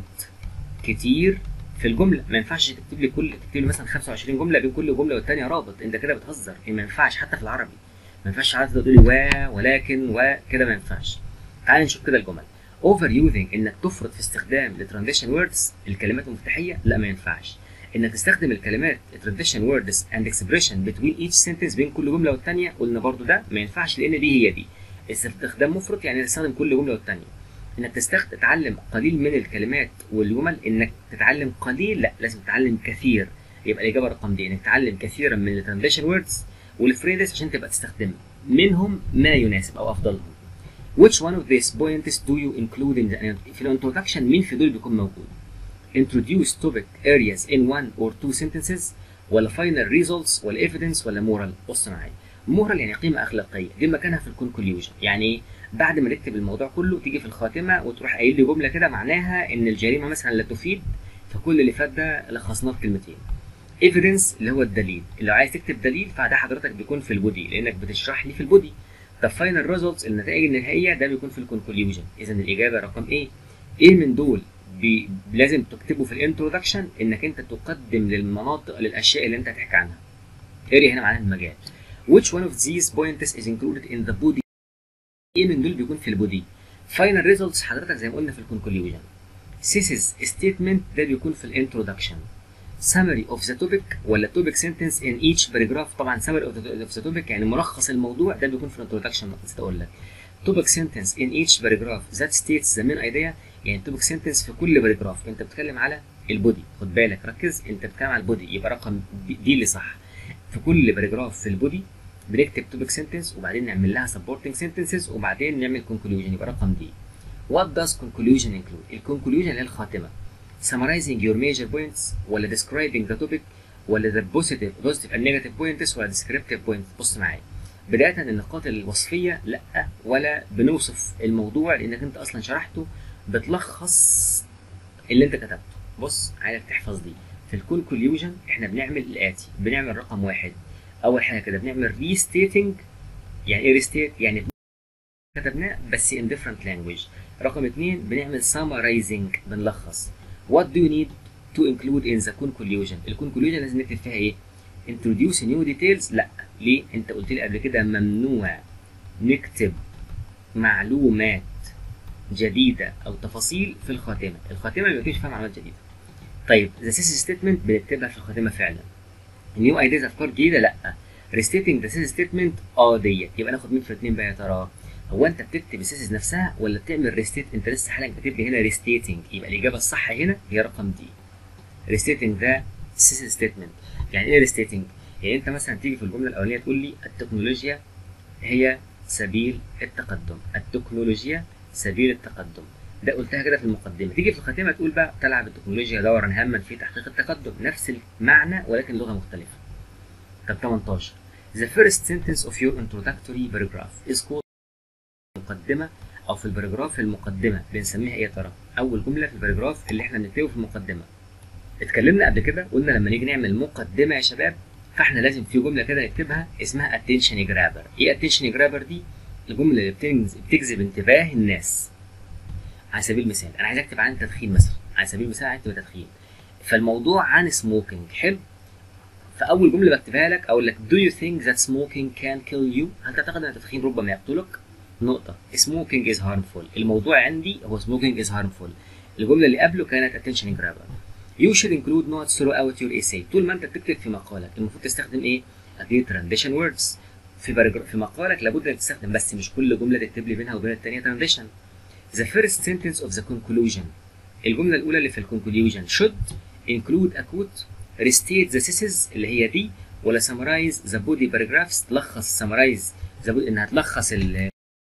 كتير في الجمله ما ينفعش تكتب لي كل تكتب لي مثلا 25 جمله بين كل جمله والتانيه رابط انت كده بتهزر ما ينفعش حتى في العربي ما ينفعش عادي تقول لي و ولكن وكده ما ينفعش تعال نشوف كده الجمل اوفر يوزنج انك تفرط في استخدام الترانزيشن ووردز الكلمات المفتاحيه لا ما ينفعش انك تستخدم الكلمات transition words and expression between each sentence بين كل جمله والثانيه قلنا برضو ده ما ينفعش لان دي هي دي استخدام مفرط يعني تستخدم كل جمله والثانيه انك تستخدم تتعلم قليل من الكلمات والجمل انك تتعلم قليل لا لازم تتعلم كثير يبقى الاجابه رقم دي انك تتعلم كثيرا من الترانزيشن ووردز والفريزز عشان تبقى تستخدمها منهم ما يناسب او افضلهم which one of these points do you include in the في الانترودكشن مين في دول بيكون موجود introduce topic areas in one or two sentences ولا final results ولا evidence ولا moral بص معايا moral يعني قيمة أخلاقية دي مكانها في الكونكليوجن يعني إيه؟ بعد ما نكتب الموضوع كله تيجي في الخاتمة وتروح قايل لي جملة كده معناها إن الجريمة مثلا لا تفيد فكل اللي فات ده لخصناه في كلمتين evidence اللي هو الدليل اللي عايز تكتب دليل فده حضرتك بيكون في البودي لأنك بتشرح لي في البودي طب final results النتائج النهائية ده بيكون في الكونكليوجن إذا الإجابة رقم إيه؟ إيه من دول بي لازم تكتبه في الانترودكشن انك انت تقدم للمناطق للاشياء اللي انت هتحكي عنها اريا هنا معناها المجال which one of these points is included in the body ايه من دول بيكون في البودي final results حضرتك زي ما قلنا في الكونكليوجن thesis statement ده بيكون في الانترودكشن summary of the topic ولا topic sentence in each paragraph طبعا summary of the, of the topic يعني ملخص الموضوع ده بيكون في الانترودكشن نسيت اقول لك topic sentence in each paragraph that states the main idea يعني توبك سنتنس في كل باراجراف انت بتتكلم على البودي خد بالك ركز انت بتتكلم على البودي يبقى رقم دي اللي صح في كل باراجراف في البودي بنكتب توبك سنتنس وبعدين نعمل لها سبورتنج سنتنسز وبعدين نعمل كونكلوجن يبقى رقم دي What does conclusion include؟ الكونكلوجن اللي هي الخاتمة summarizing your major points ولا describing the topic ولا the positive positive and negative points ولا descriptive points بص معايا بداية النقاط الوصفية لا ولا بنوصف الموضوع لانك انت اصلا شرحته بتلخص اللي انت كتبته بص عايزك تحفظ دي في الكونكليوجن احنا بنعمل الاتي بنعمل رقم واحد اول حاجه كده بنعمل ريستيتنج يعني ايه ريستيت يعني كتبناه بس in different language رقم اتنين بنعمل summarizing بنلخص what do you need to include in the conclusion الكونكليوجن لازم نكتب فيها ايه introduce new details لا ليه انت قلت لي قبل كده ممنوع نكتب معلومات جديدة أو تفاصيل في الخاتمة، الخاتمة ما بيكونش فيها معلومات جديدة. طيب ذا thesis ستيتمنت بنكتبها في الخاتمة فعلا. نيو ايديز أفكار جديدة لأ. ريستيتنج ذا thesis ستيتمنت اه ديت، يبقى ناخد مين في الاثنين بقى يا ترى؟ هو أنت بتكتب الثيسيس نفسها ولا بتعمل ريستيت؟ أنت لسه حالك بتكتب لي هنا ريستيتنج، يبقى الإجابة الصح هنا هي رقم دي. ريستيتنج ذا thesis ستيتمنت. يعني إيه ريستيتنج؟ يعني أنت مثلا تيجي في الجملة الأولانية تقول لي التكنولوجيا هي سبيل التقدم، التكنولوجيا سبيل التقدم ده قلتها كده في المقدمه تيجي في الخاتمه تقول بقى تلعب التكنولوجيا دورا هاما في تحقيق التقدم نفس المعنى ولكن لغه مختلفه طب 18 The first sentence of your introductory paragraph is called المقدمه او في الباراجراف المقدمه بنسميها ايه يا ترى اول جمله في الباراجراف اللي احنا بنكتبه في المقدمه اتكلمنا قبل كده قلنا لما نيجي نعمل مقدمه يا شباب فاحنا لازم في جمله كده نكتبها اسمها attention grabber ايه attention grabber دي الجمله اللي بتنز- بتجذب انتباه الناس على سبيل المثال انا عايز اكتب عن التدخين مثلا على سبيل المثال عايز اكتب تدخين فالموضوع عن سموكينج حلو فاول جمله بكتبها لك اقول لك do you think that smoking can kill you هل تعتقد ان التدخين ربما يقتلك نقطه smoking is harmful الموضوع عندي هو smoking is harmful الجمله اللي قبله كانت attention grabber you should include notes throughout your essay طول ما انت بتكتب في مقالك المفروض تستخدم ايه اداه transition words في باراجراف في مقالك لابد انك تستخدم بس مش كل جمله تكتب لي بينها وبين الثانيه transition the first sentence of the conclusion الجمله الاولى اللي في الكونكلوجن should include a quote restate the thesis اللي هي دي ولا summarize the body paragraphs تلخص summarize the body انها تلخص ال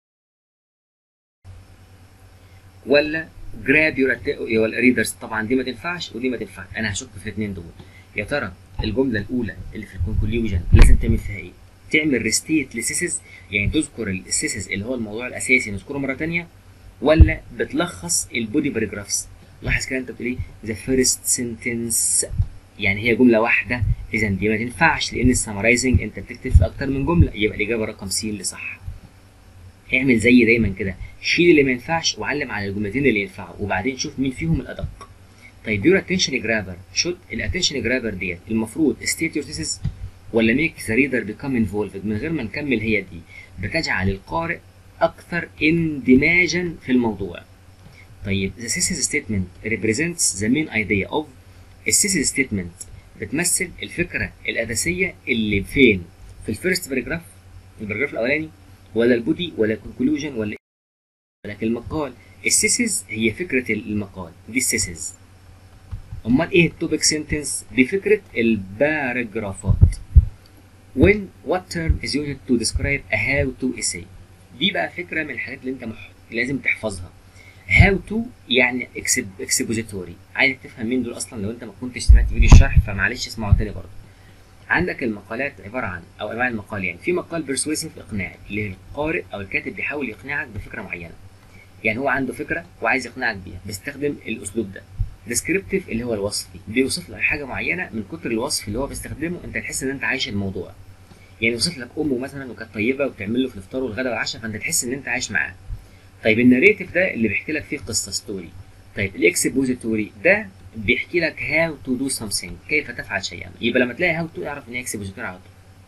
ولا grab your your readers طبعا دي ما تنفعش ودي ما تنفعش انا هشك في الاثنين دول يا ترى الجمله الاولى اللي في الكونكلوجن لازم تعمل فيها ايه تعمل ريستيت لسيسز يعني تذكر السيسز اللي هو الموضوع الاساسي نذكره مره ثانيه ولا بتلخص البودي باراجرافز لاحظ كده انت بتقول ايه ذا فيرست سنتنس يعني هي جمله واحده اذا دي ما تنفعش لان السمرايزنج انت بتكتب في اكتر من جمله يبقى الاجابه رقم س اللي صح اعمل زي دايما كده شيل اللي ما ينفعش وعلم على الجملتين اللي ينفعوا وبعدين شوف مين فيهم الادق طيب يور اتنشن جرابر شوت الاتنشن جرابر ديت المفروض ستيت يور thesis ولا ميك ذا ريدر بيكم انفولفد من غير ما نكمل هي دي بتجعل القارئ اكثر اندماجا في الموضوع طيب the thesis statement represents the main idea of الثيسيس statement بتمثل الفكره الاساسيه اللي فين في الفيرست باراجراف الباراجراف الاولاني ولا البودي ولا الكونكلوجن ولا لكن المقال الثيسيس هي فكره المقال دي الثيسيس امال ايه التوبيك سنتنس دي فكره الباراجرافات when what term is used to describe a how to essay دي بقى فكره من الحاجات اللي انت مح... لازم تحفظها how to يعني اكسبوزيتوري عايزك تفهم مين دول اصلا لو انت ما كنتش سمعت فيديو الشرح فمعلش اسمعه تاني برضه عندك المقالات عباره عن او انواع المقال يعني في مقال بيرسويسيف اقناعي اللي القارئ او الكاتب بيحاول يقنعك بفكره معينه يعني هو عنده فكره وعايز يقنعك بيها بيستخدم الاسلوب ده ديسكريبتيف اللي هو الوصفي بيوصف لك حاجه معينه من كتر الوصف اللي هو بيستخدمه انت تحس ان انت عايش الموضوع يعني يوصف لك امه مثلا وكانت طيبه وبتعمل له في الفطار والغداء والعشاء فانت تحس ان انت عايش معاه طيب الناريتيف ده اللي بيحكي لك فيه قصه ستوري طيب الاكسبوزيتوري ده بيحكي لك هاو تو دو something كيف تفعل شيئا يبقى لما تلاقي هاو تو اعرف ان هي اكسبوزيتوري على طول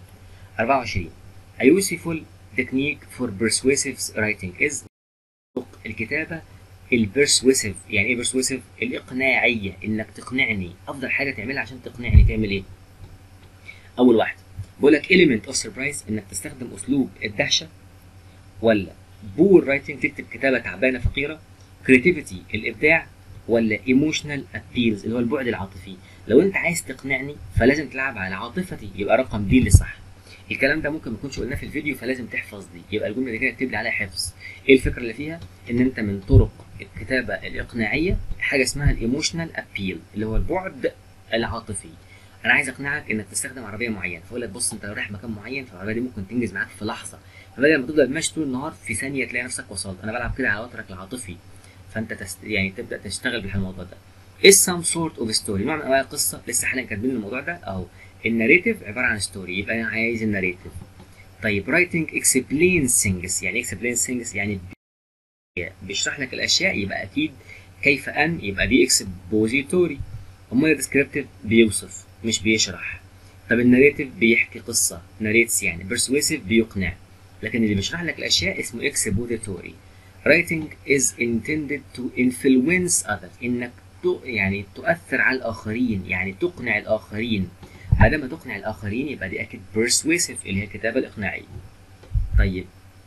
24 A useful technique for persuasive writing is الكتابة البرسويسيف يعني ايه برسويسيف الإقناعية إنك تقنعني أفضل حاجة تعملها عشان تقنعني تعمل إيه؟ أول واحدة بقول لك element of surprise إنك تستخدم أسلوب الدهشة ولا بور رايتنج تكتب كتابة تعبانة فقيرة creativity الإبداع ولا ايموشنال ابيلز اللي هو البعد العاطفي لو انت عايز تقنعني فلازم تلعب على عاطفتي يبقى رقم دي اللي صح الكلام ده ممكن ما يكونش قلناه في الفيديو فلازم تحفظ دي يبقى الجمله دي كده تكتب لي عليها حفظ ايه الفكره اللي فيها ان انت من طرق الكتابه الاقناعيه حاجه اسمها الايموشنال ابيل اللي هو البعد العاطفي انا عايز اقنعك انك تستخدم عربيه معينه فاقول لك بص انت لو رايح مكان معين فالعربيه دي ممكن تنجز معاك في لحظه فبدل ما تفضل ماشي طول النهار في ثانيه تلاقي نفسك وصلت انا بلعب كده على وترك العاطفي فانت تست... يعني تبدا تشتغل بالموضوع ده is some sort of story نوع من انواع القصه لسه حالا كاتبين الموضوع ده اهو الناريتيف عباره عن ستوري يبقى انا عايز الناريتيف طيب writing explains things يعني explains things يعني بيشرح لك الاشياء يبقى اكيد كيف ان يبقى دي expository امال الديسكريبتيف بيوصف مش بيشرح طب الناريتيف بيحكي قصه ناريتس يعني persuasive بيقنع لكن اللي بيشرح لك الاشياء اسمه expository writing is intended to influence others انك يعني تؤثر على الاخرين يعني تقنع الاخرين ما دام تقنع الاخرين يبقى دي اكيد persuasive اللي هي الكتابه الاقناعيه طيب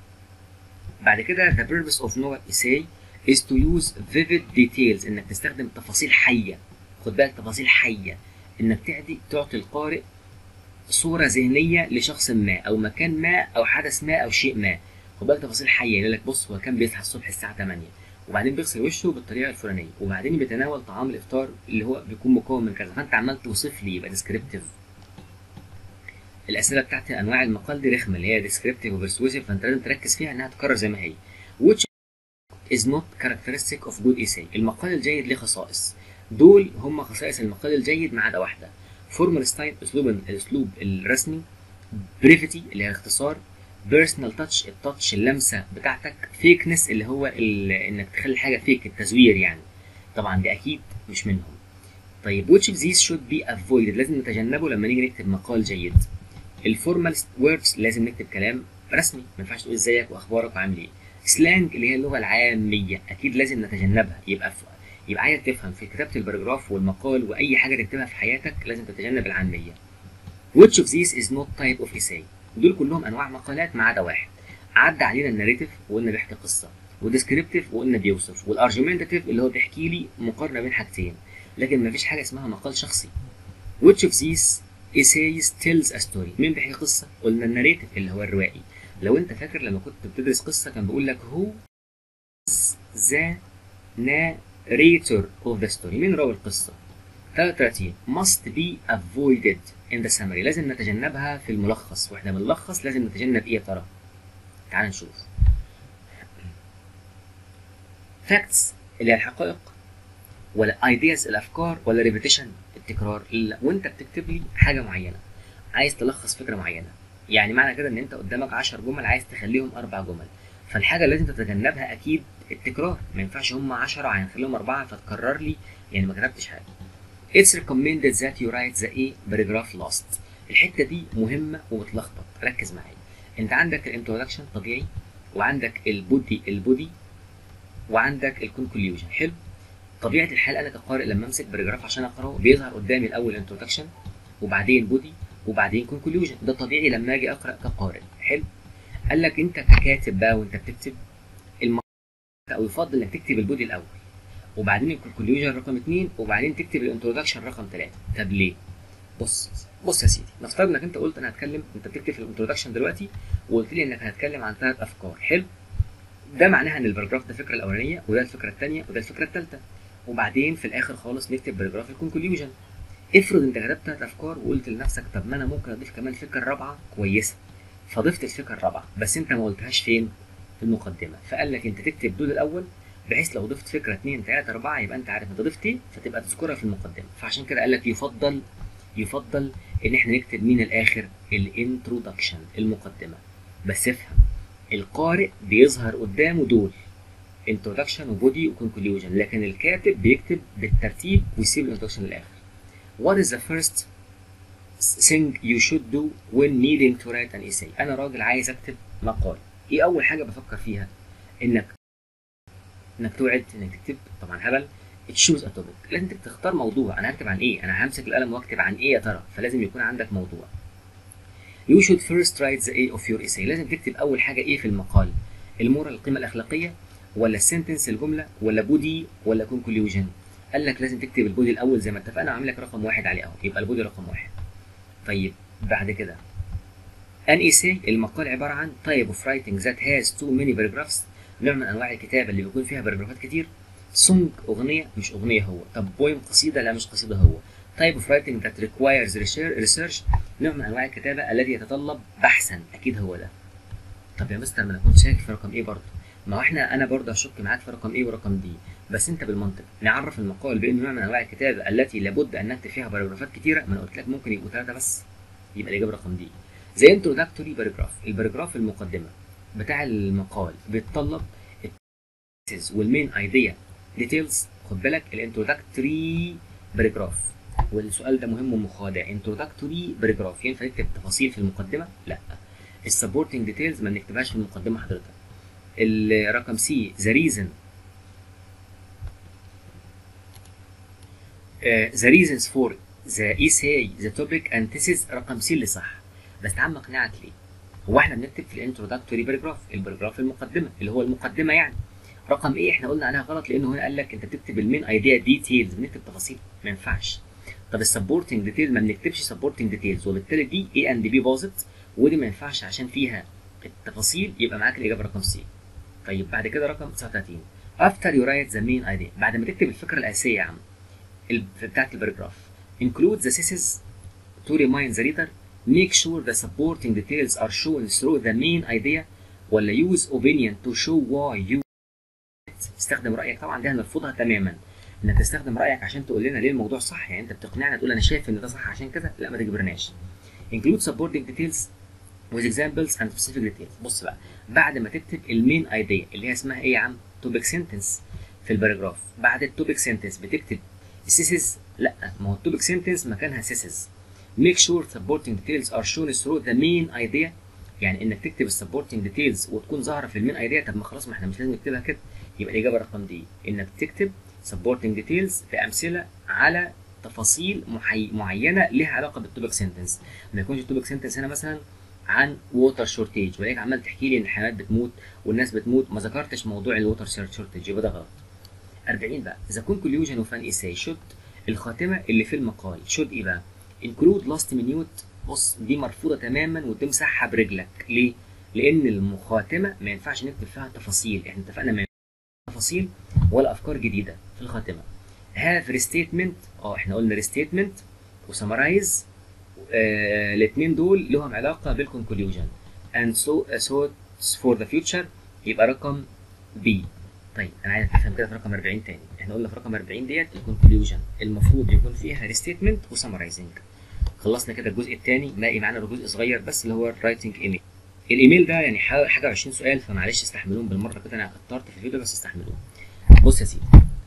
بعد كده the purpose of novel essay is to use vivid details انك تستخدم تفاصيل حيه خد بالك تفاصيل حيه انك تعدي تعطي القارئ صوره ذهنيه لشخص ما او مكان ما او حدث ما او شيء ما خد بالك تفاصيل حيه يقول لك بص هو كان بيصحى الصبح الساعه 8 وبعدين بيغسل وشه بالطريقه الفلانيه وبعدين بيتناول طعام الافطار اللي هو بيكون مكون من كذا فانت عمال توصف لي يبقى ديسكريبتيف الاسئله بتاعت انواع المقال دي رخمه اللي هي ديسكريبتيف وبرسويسيف فانت لازم تركز فيها انها تكرر زي ما هي which is not characteristic of good essay المقال الجيد له خصائص دول هم خصائص المقال الجيد ما عدا واحده فورمال ستايل اسلوب الاسلوب الرسمي بريفيتي اللي هي الاختصار بيرسونال تاتش التاتش اللمسه بتاعتك فيكنس اللي هو ال- انك تخلي حاجه فيك التزوير يعني طبعا دي اكيد مش منهم طيب which of these should be avoided لازم نتجنبه لما نيجي نكتب مقال جيد الفورمال ووردز لازم نكتب كلام رسمي ما ينفعش تقول ازيك واخبارك وعامل ايه سلانج اللي هي اللغه العاميه اكيد لازم نتجنبها يبقى في يبقى عايز تفهم في كتابه الباراجراف والمقال واي حاجه تكتبها في حياتك لازم تتجنب العاميه which of these is not type of essay دول كلهم انواع مقالات ما عدا واحد عدى علينا الناريتيف وقلنا بيحكي قصه وديسكريبتيف وقلنا بيوصف والارجيومنتاتيف اللي هو بيحكي لي مقارنه بين حاجتين لكن ما فيش حاجه اسمها مقال شخصي which of these essays tells a story مين بيحكي قصه قلنا الناريتيف اللي هو الروائي لو انت فاكر لما كنت بتدرس قصه كان بيقول لك who is the narrator of the story مين راوي القصه 33 must be avoided in the summary لازم نتجنبها في الملخص واحنا بنلخص لازم نتجنب ايه يا ترى تعال نشوف facts اللي هي الحقائق ولا ideas الافكار ولا repetition التكرار لا وانت بتكتب لي حاجه معينه عايز تلخص فكره معينه يعني معنى كده ان انت قدامك 10 جمل عايز تخليهم اربع جمل فالحاجه اللي لازم تتجنبها اكيد التكرار ما ينفعش هم 10 هنخليهم اربعه فتكرر لي يعني ما كتبتش حاجه It's recommended that you write the A paragraph last. الحتة دي مهمة وبتلخبط، ركز معايا. أنت عندك الانترودكشن طبيعي وعندك البودي البودي وعندك الكونكليوجن، حلو؟ طبيعة الحال أنا كقارئ لما أمسك باراجراف عشان أقرأه بيظهر قدامي الأول انترودكشن وبعدين بودي وبعدين كونكليوجن، ده طبيعي لما أجي أقرأ كقارئ، حلو؟ قال لك أنت ككاتب بقى وأنت بتكتب الم... أو يفضل إنك تكتب البودي الأول. وبعدين الكونكلوجن رقم اثنين وبعدين تكتب الانترودكشن رقم ثلاثة طب ليه؟ بص بص يا سيدي نفترض انك انت قلت انا هتكلم انت بتكتب في الانترودكشن دلوقتي وقلت لي انك هتتكلم عن ثلاث افكار حلو ده معناها ان الباراجراف ده الفكره الاولانيه وده الفكره الثانيه وده الفكره الثالثه وبعدين في الاخر خالص نكتب باراجراف الكونكلوجن افرض انت كتبت ثلاث افكار وقلت لنفسك طب ما انا ممكن اضيف كمان فكره رابعه كويسه فضفت الفكره الرابعه بس انت ما قلتهاش فين في المقدمه فقال لك انت تكتب دول الاول بحيث لو ضفت فكره اثنين ثلاثه اربعه يبقى انت عارف انت ضفت ايه فتبقى تذكرها في المقدمه فعشان كده قال لك يفضل يفضل ان احنا نكتب من الاخر الانترودكشن المقدمه بس افهم القارئ بيظهر قدامه دول انترودكشن وبودي وكونكلوجن لكن الكاتب بيكتب بالترتيب ويسيب الانترودكشن للاخر What is the first thing you should do when needing to write an essay انا راجل عايز اكتب مقال ايه اول حاجه بفكر فيها انك انك توعد انك تكتب طبعا هبل تشوز ا توبيك لازم تختار موضوع انا هكتب عن ايه انا همسك القلم واكتب عن ايه يا ترى فلازم يكون عندك موضوع You should first write the A of your essay لازم تكتب اول حاجه ايه في المقال المورال القيمه الاخلاقيه ولا السنتنس الجمله ولا بودي ولا كونكلوجن قال لك لازم تكتب البودي الاول زي ما اتفقنا وعامل لك رقم واحد عليه اهو يبقى البودي رقم واحد طيب بعد كده an essay المقال عباره عن type of writing that has too many paragraphs نوع من انواع الكتابه اللي بيكون فيها باراجرافات كتير سونج اغنيه مش اغنيه هو طب بويم قصيده لا مش قصيده هو type of writing that requires research نوع من انواع الكتابه الذي يتطلب بحثا اكيد هو ده طب يا مستر ما انا كنت شاكك في رقم ايه برضه ما هو احنا انا برضه هشك معاك في رقم ايه ورقم دي بس انت بالمنطق نعرف المقال بانه نوع من انواع الكتابه التي لابد ان نكتب فيها باراجرافات كتيره ما انا قلت لك ممكن يبقوا ثلاثه بس يبقى الاجابه رقم دي زي انتروداكتوري باراجراف الباراجراف المقدمه بتاع المقال بيتطلب والمين ايديا ديتيلز خد بالك الانتروداكتوري باراجراف والسؤال ده مهم ومخادع انتروداكتوري باراجراف ينفع نكتب تفاصيل في المقدمه؟ لا السبورتنج ديتيلز ما بنكتبهاش في المقدمه حضرتك الرقم سي ذا ريزن ذا ريزنز فور ذا ايساي ذا توبيك اند ثيسز رقم سي اللي صح بس تعال اقنعك ليه؟ هو احنا بنكتب في الانتروداكتوري باراجراف الباراجراف المقدمه اللي هو المقدمه يعني رقم ايه احنا قلنا عليها غلط لانه هنا قال لك انت بتكتب المين ايديا ديتيلز بنكتب تفاصيل ما ينفعش طب السبورتنج ديتيلز ما بنكتبش سبورتنج ديتيلز وبالتالي دي اي اند بي باظت ودي ما ينفعش عشان فيها التفاصيل يبقى معاك الاجابه رقم سي طيب بعد كده رقم 39 after you write the main idea بعد ما تكتب الفكره الاساسيه يا عم بتاعت الباراجراف include the thesis to remind the reader make sure the supporting details are shown through the main idea ولا use opinion to show why you استخدم رايك طبعا دي هنرفضها تماما انك تستخدم رايك عشان تقول لنا ليه الموضوع صح يعني انت بتقنعنا تقول انا شايف ان ده صح عشان كذا لا ما تجبرناش include supporting details with examples and specific details بص بقى بعد ما تكتب المين ايديا اللي هي اسمها ايه يا عم توبيك سنتنس في الباراجراف بعد التوبيك سنتنس بتكتب سيسز لا ما هو التوبيك سنتنس مكانها سيسز make sure supporting details are shown through the main idea يعني انك تكتب السبورتنج ديتيلز وتكون ظاهره في المين ايديا طب ما خلاص ما احنا مش لازم نكتبها كده يبقى الاجابه رقم دي انك تكتب سبورتنج ديتيلز في امثله على تفاصيل محي... معينه لها علاقه بالتوبيك سنتنس ما يكونش التوبيك سنتنس هنا مثلا عن ووتر شورتيج ولكن عمال تحكي لي ان الحيوانات بتموت والناس بتموت ما ذكرتش موضوع الووتر شورتيج يبقى ده غلط 40 بقى اذا كون كونكلوجن اوف ان ايساي شود الخاتمه اللي في المقال شود ايه بقى انكلود لاست مينيوت بص دي مرفوضه تماما وتمسحها برجلك ليه لان المخاتمه ما ينفعش نكتب فيها تفاصيل احنا اتفقنا ما تفاصيل ولا افكار جديده في الخاتمه هاف ريستيتمنت اه احنا قلنا ريستيتمنت وسمرايز آه الاثنين دول لهم علاقه بالكونكلوجن and so so for the future يبقى رقم بي طيب انا عايز افهم كده في رقم 40 تاني احنا قلنا في رقم 40 ديت الكونكلوجن المفروض يكون فيها ريستيتمنت وسمرايزنج خلصنا كده الجزء الثاني باقي معانا جزء صغير بس اللي هو الرايتنج ايميل الايميل ده يعني حاجه 20 سؤال فمعلش استحملوهم بالمره كده انا كترت في الفيديو بس استحملوهم بص يا سيدي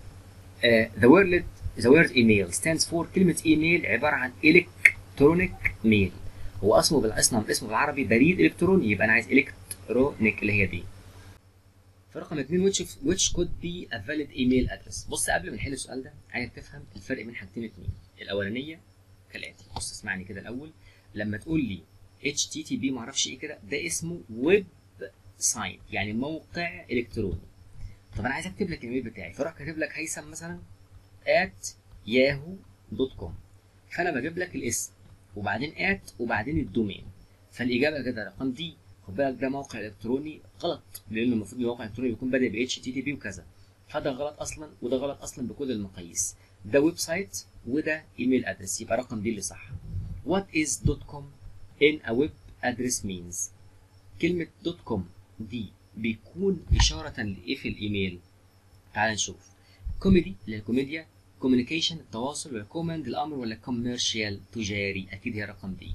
ذا وورد ذا وورد ايميل ستاندز فور كلمه ايميل عباره عن الكترونيك ميل هو اسمه بالاسم اسمه بالعربي بريد الكتروني يبقى انا عايز الكترونيك اللي هي دي فرقم 2 which which could be a valid email address بص قبل ما نحل السؤال ده عايز تفهم الفرق بين حاجتين اتنين الاولانيه كالاتي بص اسمعني كده الاول لما تقول لي HTTP معرفش ايه كده ده اسمه ويب سايت يعني موقع الكتروني طب انا عايز اكتب لك الايميل بتاعي فاروح كاتب لك هيثم مثلا at yahoo.com فانا بجيب لك الاسم وبعدين at وبعدين الدومين فالاجابه كده رقم دي خد بالك ده موقع الكتروني غلط لان المفروض الموقع الالكتروني يكون بادئ ب HTTP وكذا فده غلط اصلا وده غلط اصلا بكل المقاييس ده ويب سايت وده ايميل ادرس يبقى رقم دي اللي صح What is .com in a web address means كلمة .com دي بيكون إشارة لإيه في الإيميل تعال نشوف كوميدي اللي هي الكوميديا كوميونيكيشن التواصل ولا كوماند الأمر ولا كوميرشال تجاري أكيد هي رقم دي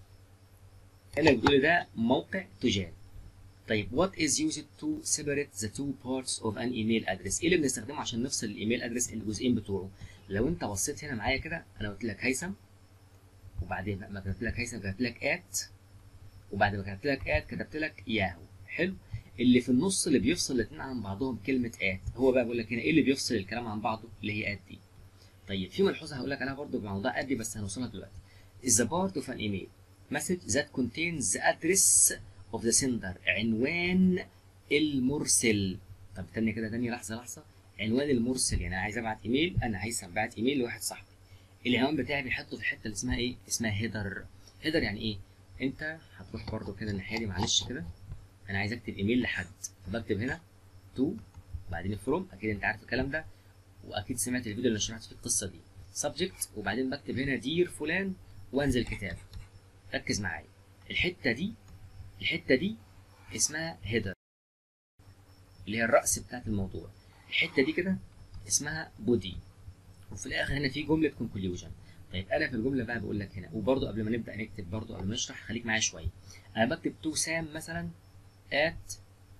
هنا بتقول ده موقع تجاري طيب what is used to separate the two parts of an email address ايه اللي بنستخدمه عشان نفصل الايميل ادرس الجزئين بتوعه لو انت بصيت هنا معايا كده انا قلت لك هيثم وبعدين ما كتبت لك هيثم كتبت لك ات وبعد ما كتبت لك ات كتبت لك ياهو حلو اللي في النص اللي بيفصل الاثنين عن بعضهم كلمه ات هو بقى بيقول لك هنا ايه اللي بيفصل الكلام عن بعضه اللي هي ات دي طيب في ملحوظه هقول لك عليها برضه بموضوع ات دي بس هنوصلها دلوقتي is the part of an email message that contains the address of the sender عنوان المرسل طب تاني كده تاني لحظه لحظه عنوان المرسل يعني انا عايز ابعت ايميل انا عايز ابعت ايميل لواحد صاحبي العنوان بتاعي بيحطه في الحته اللي اسمها ايه اسمها هيدر هيدر يعني ايه انت هتروح برضو كده الناحيه دي معلش كده انا عايز اكتب ايميل لحد فبكتب هنا تو وبعدين فروم اكيد انت عارف الكلام ده واكيد سمعت الفيديو اللي شرحت فيه القصه دي سبجكت وبعدين بكتب هنا دير فلان وانزل كتاب ركز معايا الحته دي الحته دي اسمها هيدر اللي هي الراس بتاعت الموضوع الحته دي كده اسمها بودي وفي الاخر هنا في جمله كونكلوجن طيب انا في الجمله بقى بقول لك هنا وبرده قبل ما نبدا نكتب برده قبل ما نشرح خليك معايا شويه انا بكتب تو سام مثلا at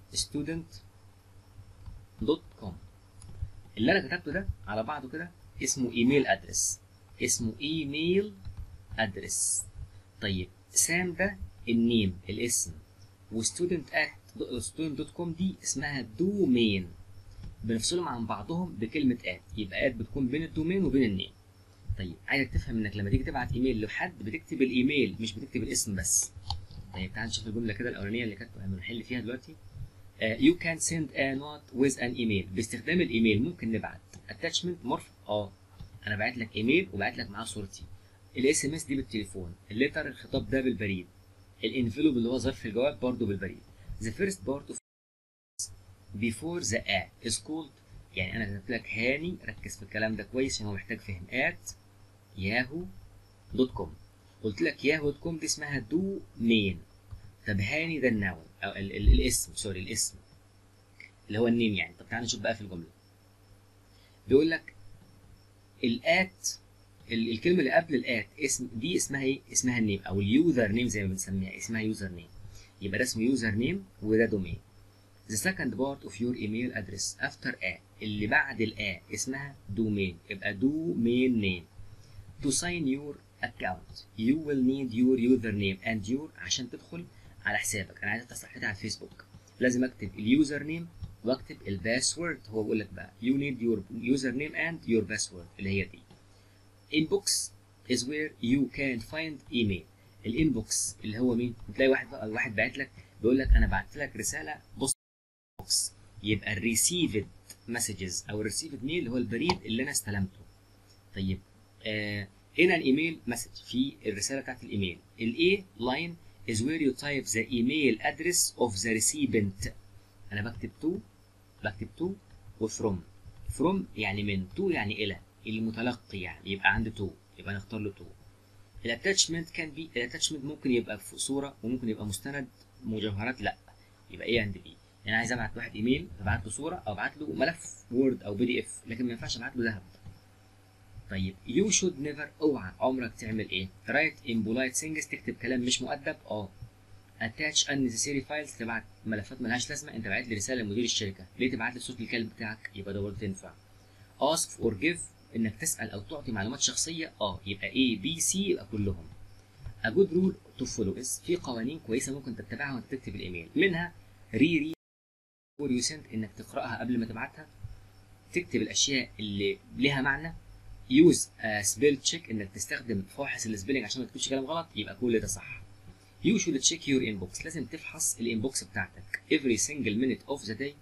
student.com اللي انا كتبته ده على بعضه كده اسمه ايميل ادرس اسمه ايميل ادرس طيب سام ده النيم الاسم وستودنت at student.com دي اسمها دومين بنفصلهم عن بعضهم بكلمه ات يبقى ات بتكون بين الدومين وبين النيم طيب عايزك تفهم انك لما تيجي تبعت ايميل لحد بتكتب الايميل مش بتكتب الاسم بس طيب تعال نشوف الجمله كده الاولانيه اللي كانت بنحل فيها دلوقتي uh, you can send a note with an email باستخدام الايميل ممكن نبعت attachment مرفق اه انا بعت لك ايميل وبعت لك معاه صورتي الاس ام اس دي بالتليفون الليتر الخطاب ده بالبريد الانفلوب اللي هو ظرف الجواب برضه بالبريد the first part of before the a is called يعني انا كتبت لك هاني ركز في الكلام ده كويس عشان هو محتاج فهم at yahoo دوت كوم قلت لك ياهو دوت كوم دي اسمها دومين طب هاني ده الناون او ال ال الاسم سوري الاسم اللي هو النيم يعني طب تعالى نشوف بقى في الجمله بيقول لك الات ال- الكلمه اللي قبل الات اسم دي اسمها ايه اسمها النيم او اليوزر نيم زي ما بنسميها اسمها يوزر نيم يبقى ده اسمه يوزر نيم وده دومين The second part of your email address after a اللي بعد ال a اسمها domain يبقى domain name to sign your account you will need your username and your عشان تدخل على حسابك انا عايز افتح صفحتي على الفيسبوك لازم اكتب اليوزر نيم واكتب الباسورد هو بيقول لك بقى you need your username and your password اللي هي دي inbox is where you can find email الانبوكس اللي هو مين تلاقي واحد بقى واحد باعت لك بيقول لك انا بعت لك رساله بص بوكس يبقى الريسيفد مسجز او الريسيفد ميل اللي هو البريد اللي انا استلمته طيب آه هنا الايميل مسج في الرساله بتاعت الايميل الاي لاين is where you type the email address of the recipient انا بكتب تو بكتب تو وفروم فروم يعني من تو يعني الى المتلقي يعني يبقى عندي تو يبقى نختار له تو الاتاتشمنت كان بي الاتاتشمنت ممكن يبقى في صوره وممكن يبقى مستند مجوهرات لا يبقى ايه عند بي يعني عايز ابعت واحد ايميل ابعت له صوره او ابعت له ملف وورد او بي دي اف لكن ما ينفعش ابعت له ذهب طيب يو شود نيفر اوعى عمرك تعمل ايه رايت ان بولايت سينجز تكتب كلام مش مؤدب اه اتاتش unnecessary فايلز تبعت ملفات ملهاش لازمه انت بعت لي رساله لمدير الشركه ليه تبعت لي صوت الكلب بتاعك يبقى ده برضه تنفع ask or give انك تسال او تعطي معلومات شخصيه اه يبقى A B C يبقى كلهم a good rule to follow is في قوانين كويسه ممكن تتبعها وانت تكتب الايميل منها ري ري اور يو سنت انك تقراها قبل ما تبعتها تكتب الاشياء اللي ليها معنى يوز سبيل تشيك انك تستخدم فاحص السبيلنج عشان ما تكتبش كلام غلط يبقى كل ده صح يو شود تشيك يور انبوكس لازم تفحص الانبوكس بتاعتك every single minute of the day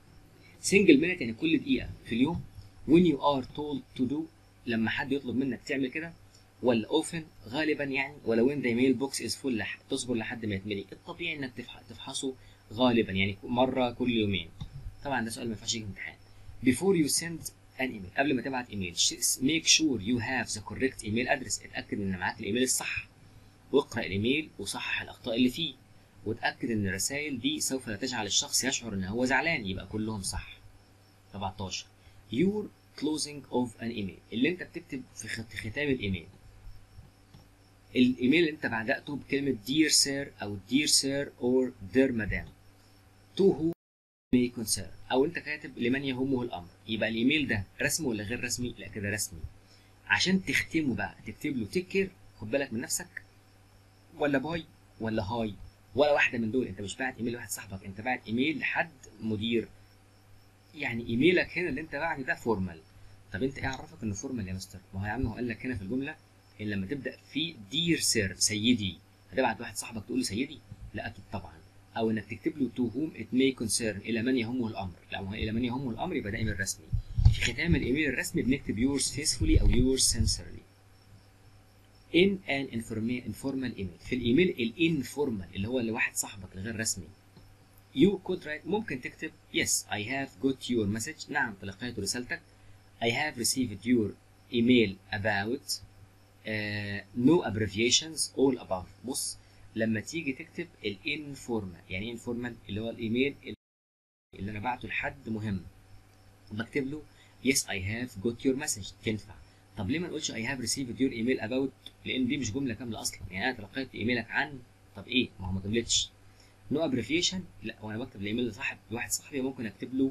single minute يعني كل دقيقه في اليوم when you are told to do لما حد يطلب منك تعمل كده ولا often غالبا يعني ولا when the mail box is full لح... تصبر لحد ما يتملي الطبيعي انك تفح... تفحصه غالبا يعني مره كل يومين طبعا ده سؤال ما ينفعش يجي امتحان before you send an email قبل ما تبعت ايميل make sure you have the correct email address اتاكد ان معاك الايميل الصح واقرا الايميل وصحح الاخطاء اللي فيه وتاكد ان الرسائل دي سوف لا تجعل الشخص يشعر ان هو زعلان يبقى كلهم صح 17 your closing of an email اللي انت بتكتب في خت- ختام الايميل الايميل اللي انت بداته بكلمه dear sir او dear sir or dear madam to whom may concern او انت كاتب لمن يهمه الامر يبقى الايميل ده رسمي ولا غير رسمي لا كده رسمي عشان تختمه بقى تكتب له تكر خد بالك من نفسك ولا باي ولا هاي ولا واحده من دول انت مش باعت ايميل لواحد صاحبك انت باعت ايميل لحد مدير يعني ايميلك هنا اللي انت باعته ده فورمال طب انت ايه عرفك انه فورمال يا مستر ما هو يا عم هو قال لك هنا في الجمله ان لما تبدا في دير سير سيدي هتبعت واحد صاحبك تقول له سيدي لا اكيد طبعا او انك تكتب له تو هوم ات ماي كونسيرن الى من يهمه الامر لا ما هو الى من يهمه الامر يبقى ده ايميل رسمي في ختام الايميل الرسمي بنكتب yours faithfully او yours sincerely in an informa- informal email في الايميل الانفورمال اللي هو لواحد صاحبك الغير رسمي you could write ممكن تكتب yes I have got your message نعم تلقيت رسالتك I have received your email about uh, no abbreviations all above بص لما تيجي تكتب الانفورمال يعني ايه انفورمال اللي هو الايميل اللي انا بعته لحد مهم بكتب له yes I have got your message تنفع طب ليه ما نقولش I have received your email about لان دي مش جمله كامله اصلا يعني انا تلقيت ايميلك عن طب ايه ما هو ما كملتش نو ابريفيشن لا وانا بكتب الايميل لصاحب لواحد صاحبي ممكن اكتب له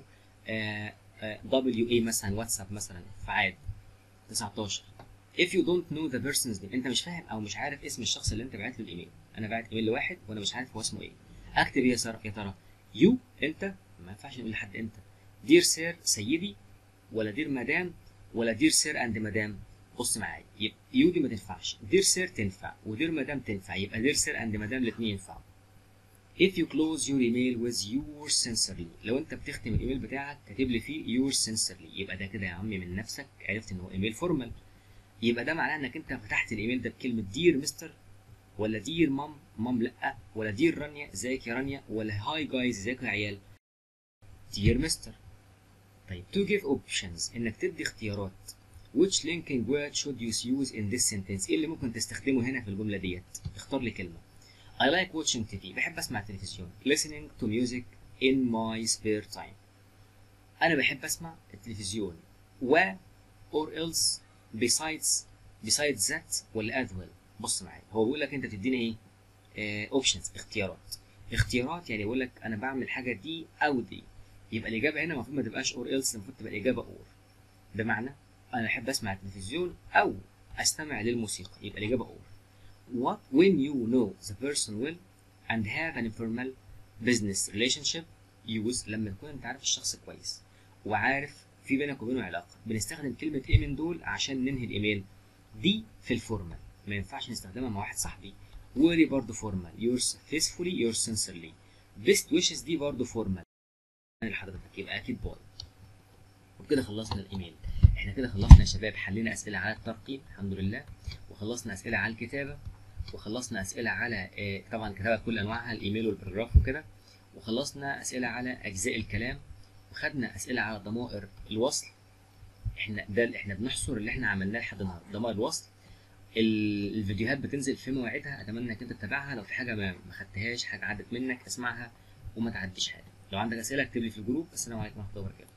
دبليو اي مثلا واتساب مثلا في عاد 19 if you don't know the person's name انت مش فاهم او مش عارف اسم الشخص اللي انت بعت له الايميل انا بعت ايميل لواحد وانا مش عارف هو اسمه ايه اكتب ايه يا ترى يا ترى يو انت ما ينفعش نقول لحد انت دير سير سيدي ولا دير مدام ولا دير سير اند مدام بص معايا يبقى يو دي ما تنفعش دير سير تنفع ودير مدام تنفع يبقى دير سير اند مدام الاثنين ينفعوا if you close your email with yours sincerely لو انت بتختم الايميل بتاعك كاتب لي فيه yours sincerely يبقى ده كده يا عمي من نفسك عرفت ان هو ايميل فورمال يبقى ده معناه انك انت فتحت الايميل ده بكلمه دير مستر ولا دير مام مام لا ولا دير رانيا ازيك يا رانيا ولا هاي جايز ازيكم يا عيال دير مستر طيب to give options انك تدي اختيارات which linking word should you use in this sentence ايه اللي ممكن تستخدمه هنا في الجمله ديت اختار لي كلمه I like watching TV بحب اسمع التلفزيون listening to music in my spare time انا بحب اسمع التلفزيون و or else besides besides that ولا as well بص معايا هو بيقول لك انت تديني ايه اوبشنز اختيارات اختيارات يعني بيقول لك انا بعمل حاجه دي او دي يبقى الاجابه هنا المفروض ما تبقاش اور ايلس المفروض تبقى الاجابه اور بمعنى انا بحب اسمع التلفزيون او استمع للموسيقى يبقى الاجابه اور what when you know the person well and have an informal business relationship use لما تكون انت عارف الشخص كويس وعارف في بينك وبينه علاقه بنستخدم كلمه ايه من دول عشان ننهي الايميل دي في الفورمال ما ينفعش نستخدمها مع واحد صاحبي وري برضه فورمال yours faithfully yours sincerely best wishes دي برضه فورمال لحضرتك يبقى اكيد باي وبكده خلصنا الايميل احنا كده خلصنا يا شباب حلينا اسئله على الترقيم الحمد لله وخلصنا اسئله على الكتابه وخلصنا اسئله على آه، طبعا الكتابه بكل انواعها الايميل والبراجراف وكده وخلصنا اسئله على اجزاء الكلام وخدنا اسئله على ضمائر الوصل احنا ده احنا بنحصر اللي احنا عملناه لحد النهارده ضمائر الوصل ال- الفيديوهات بتنزل في مواعيدها اتمنى انك انت تتابعها لو في حاجه ما ما خدتهاش حاجه عدت منك اسمعها وما تعديش حاجه لو عندك اسئله اكتب لي في الجروب السلام عليكم ورحمه الله وبركاته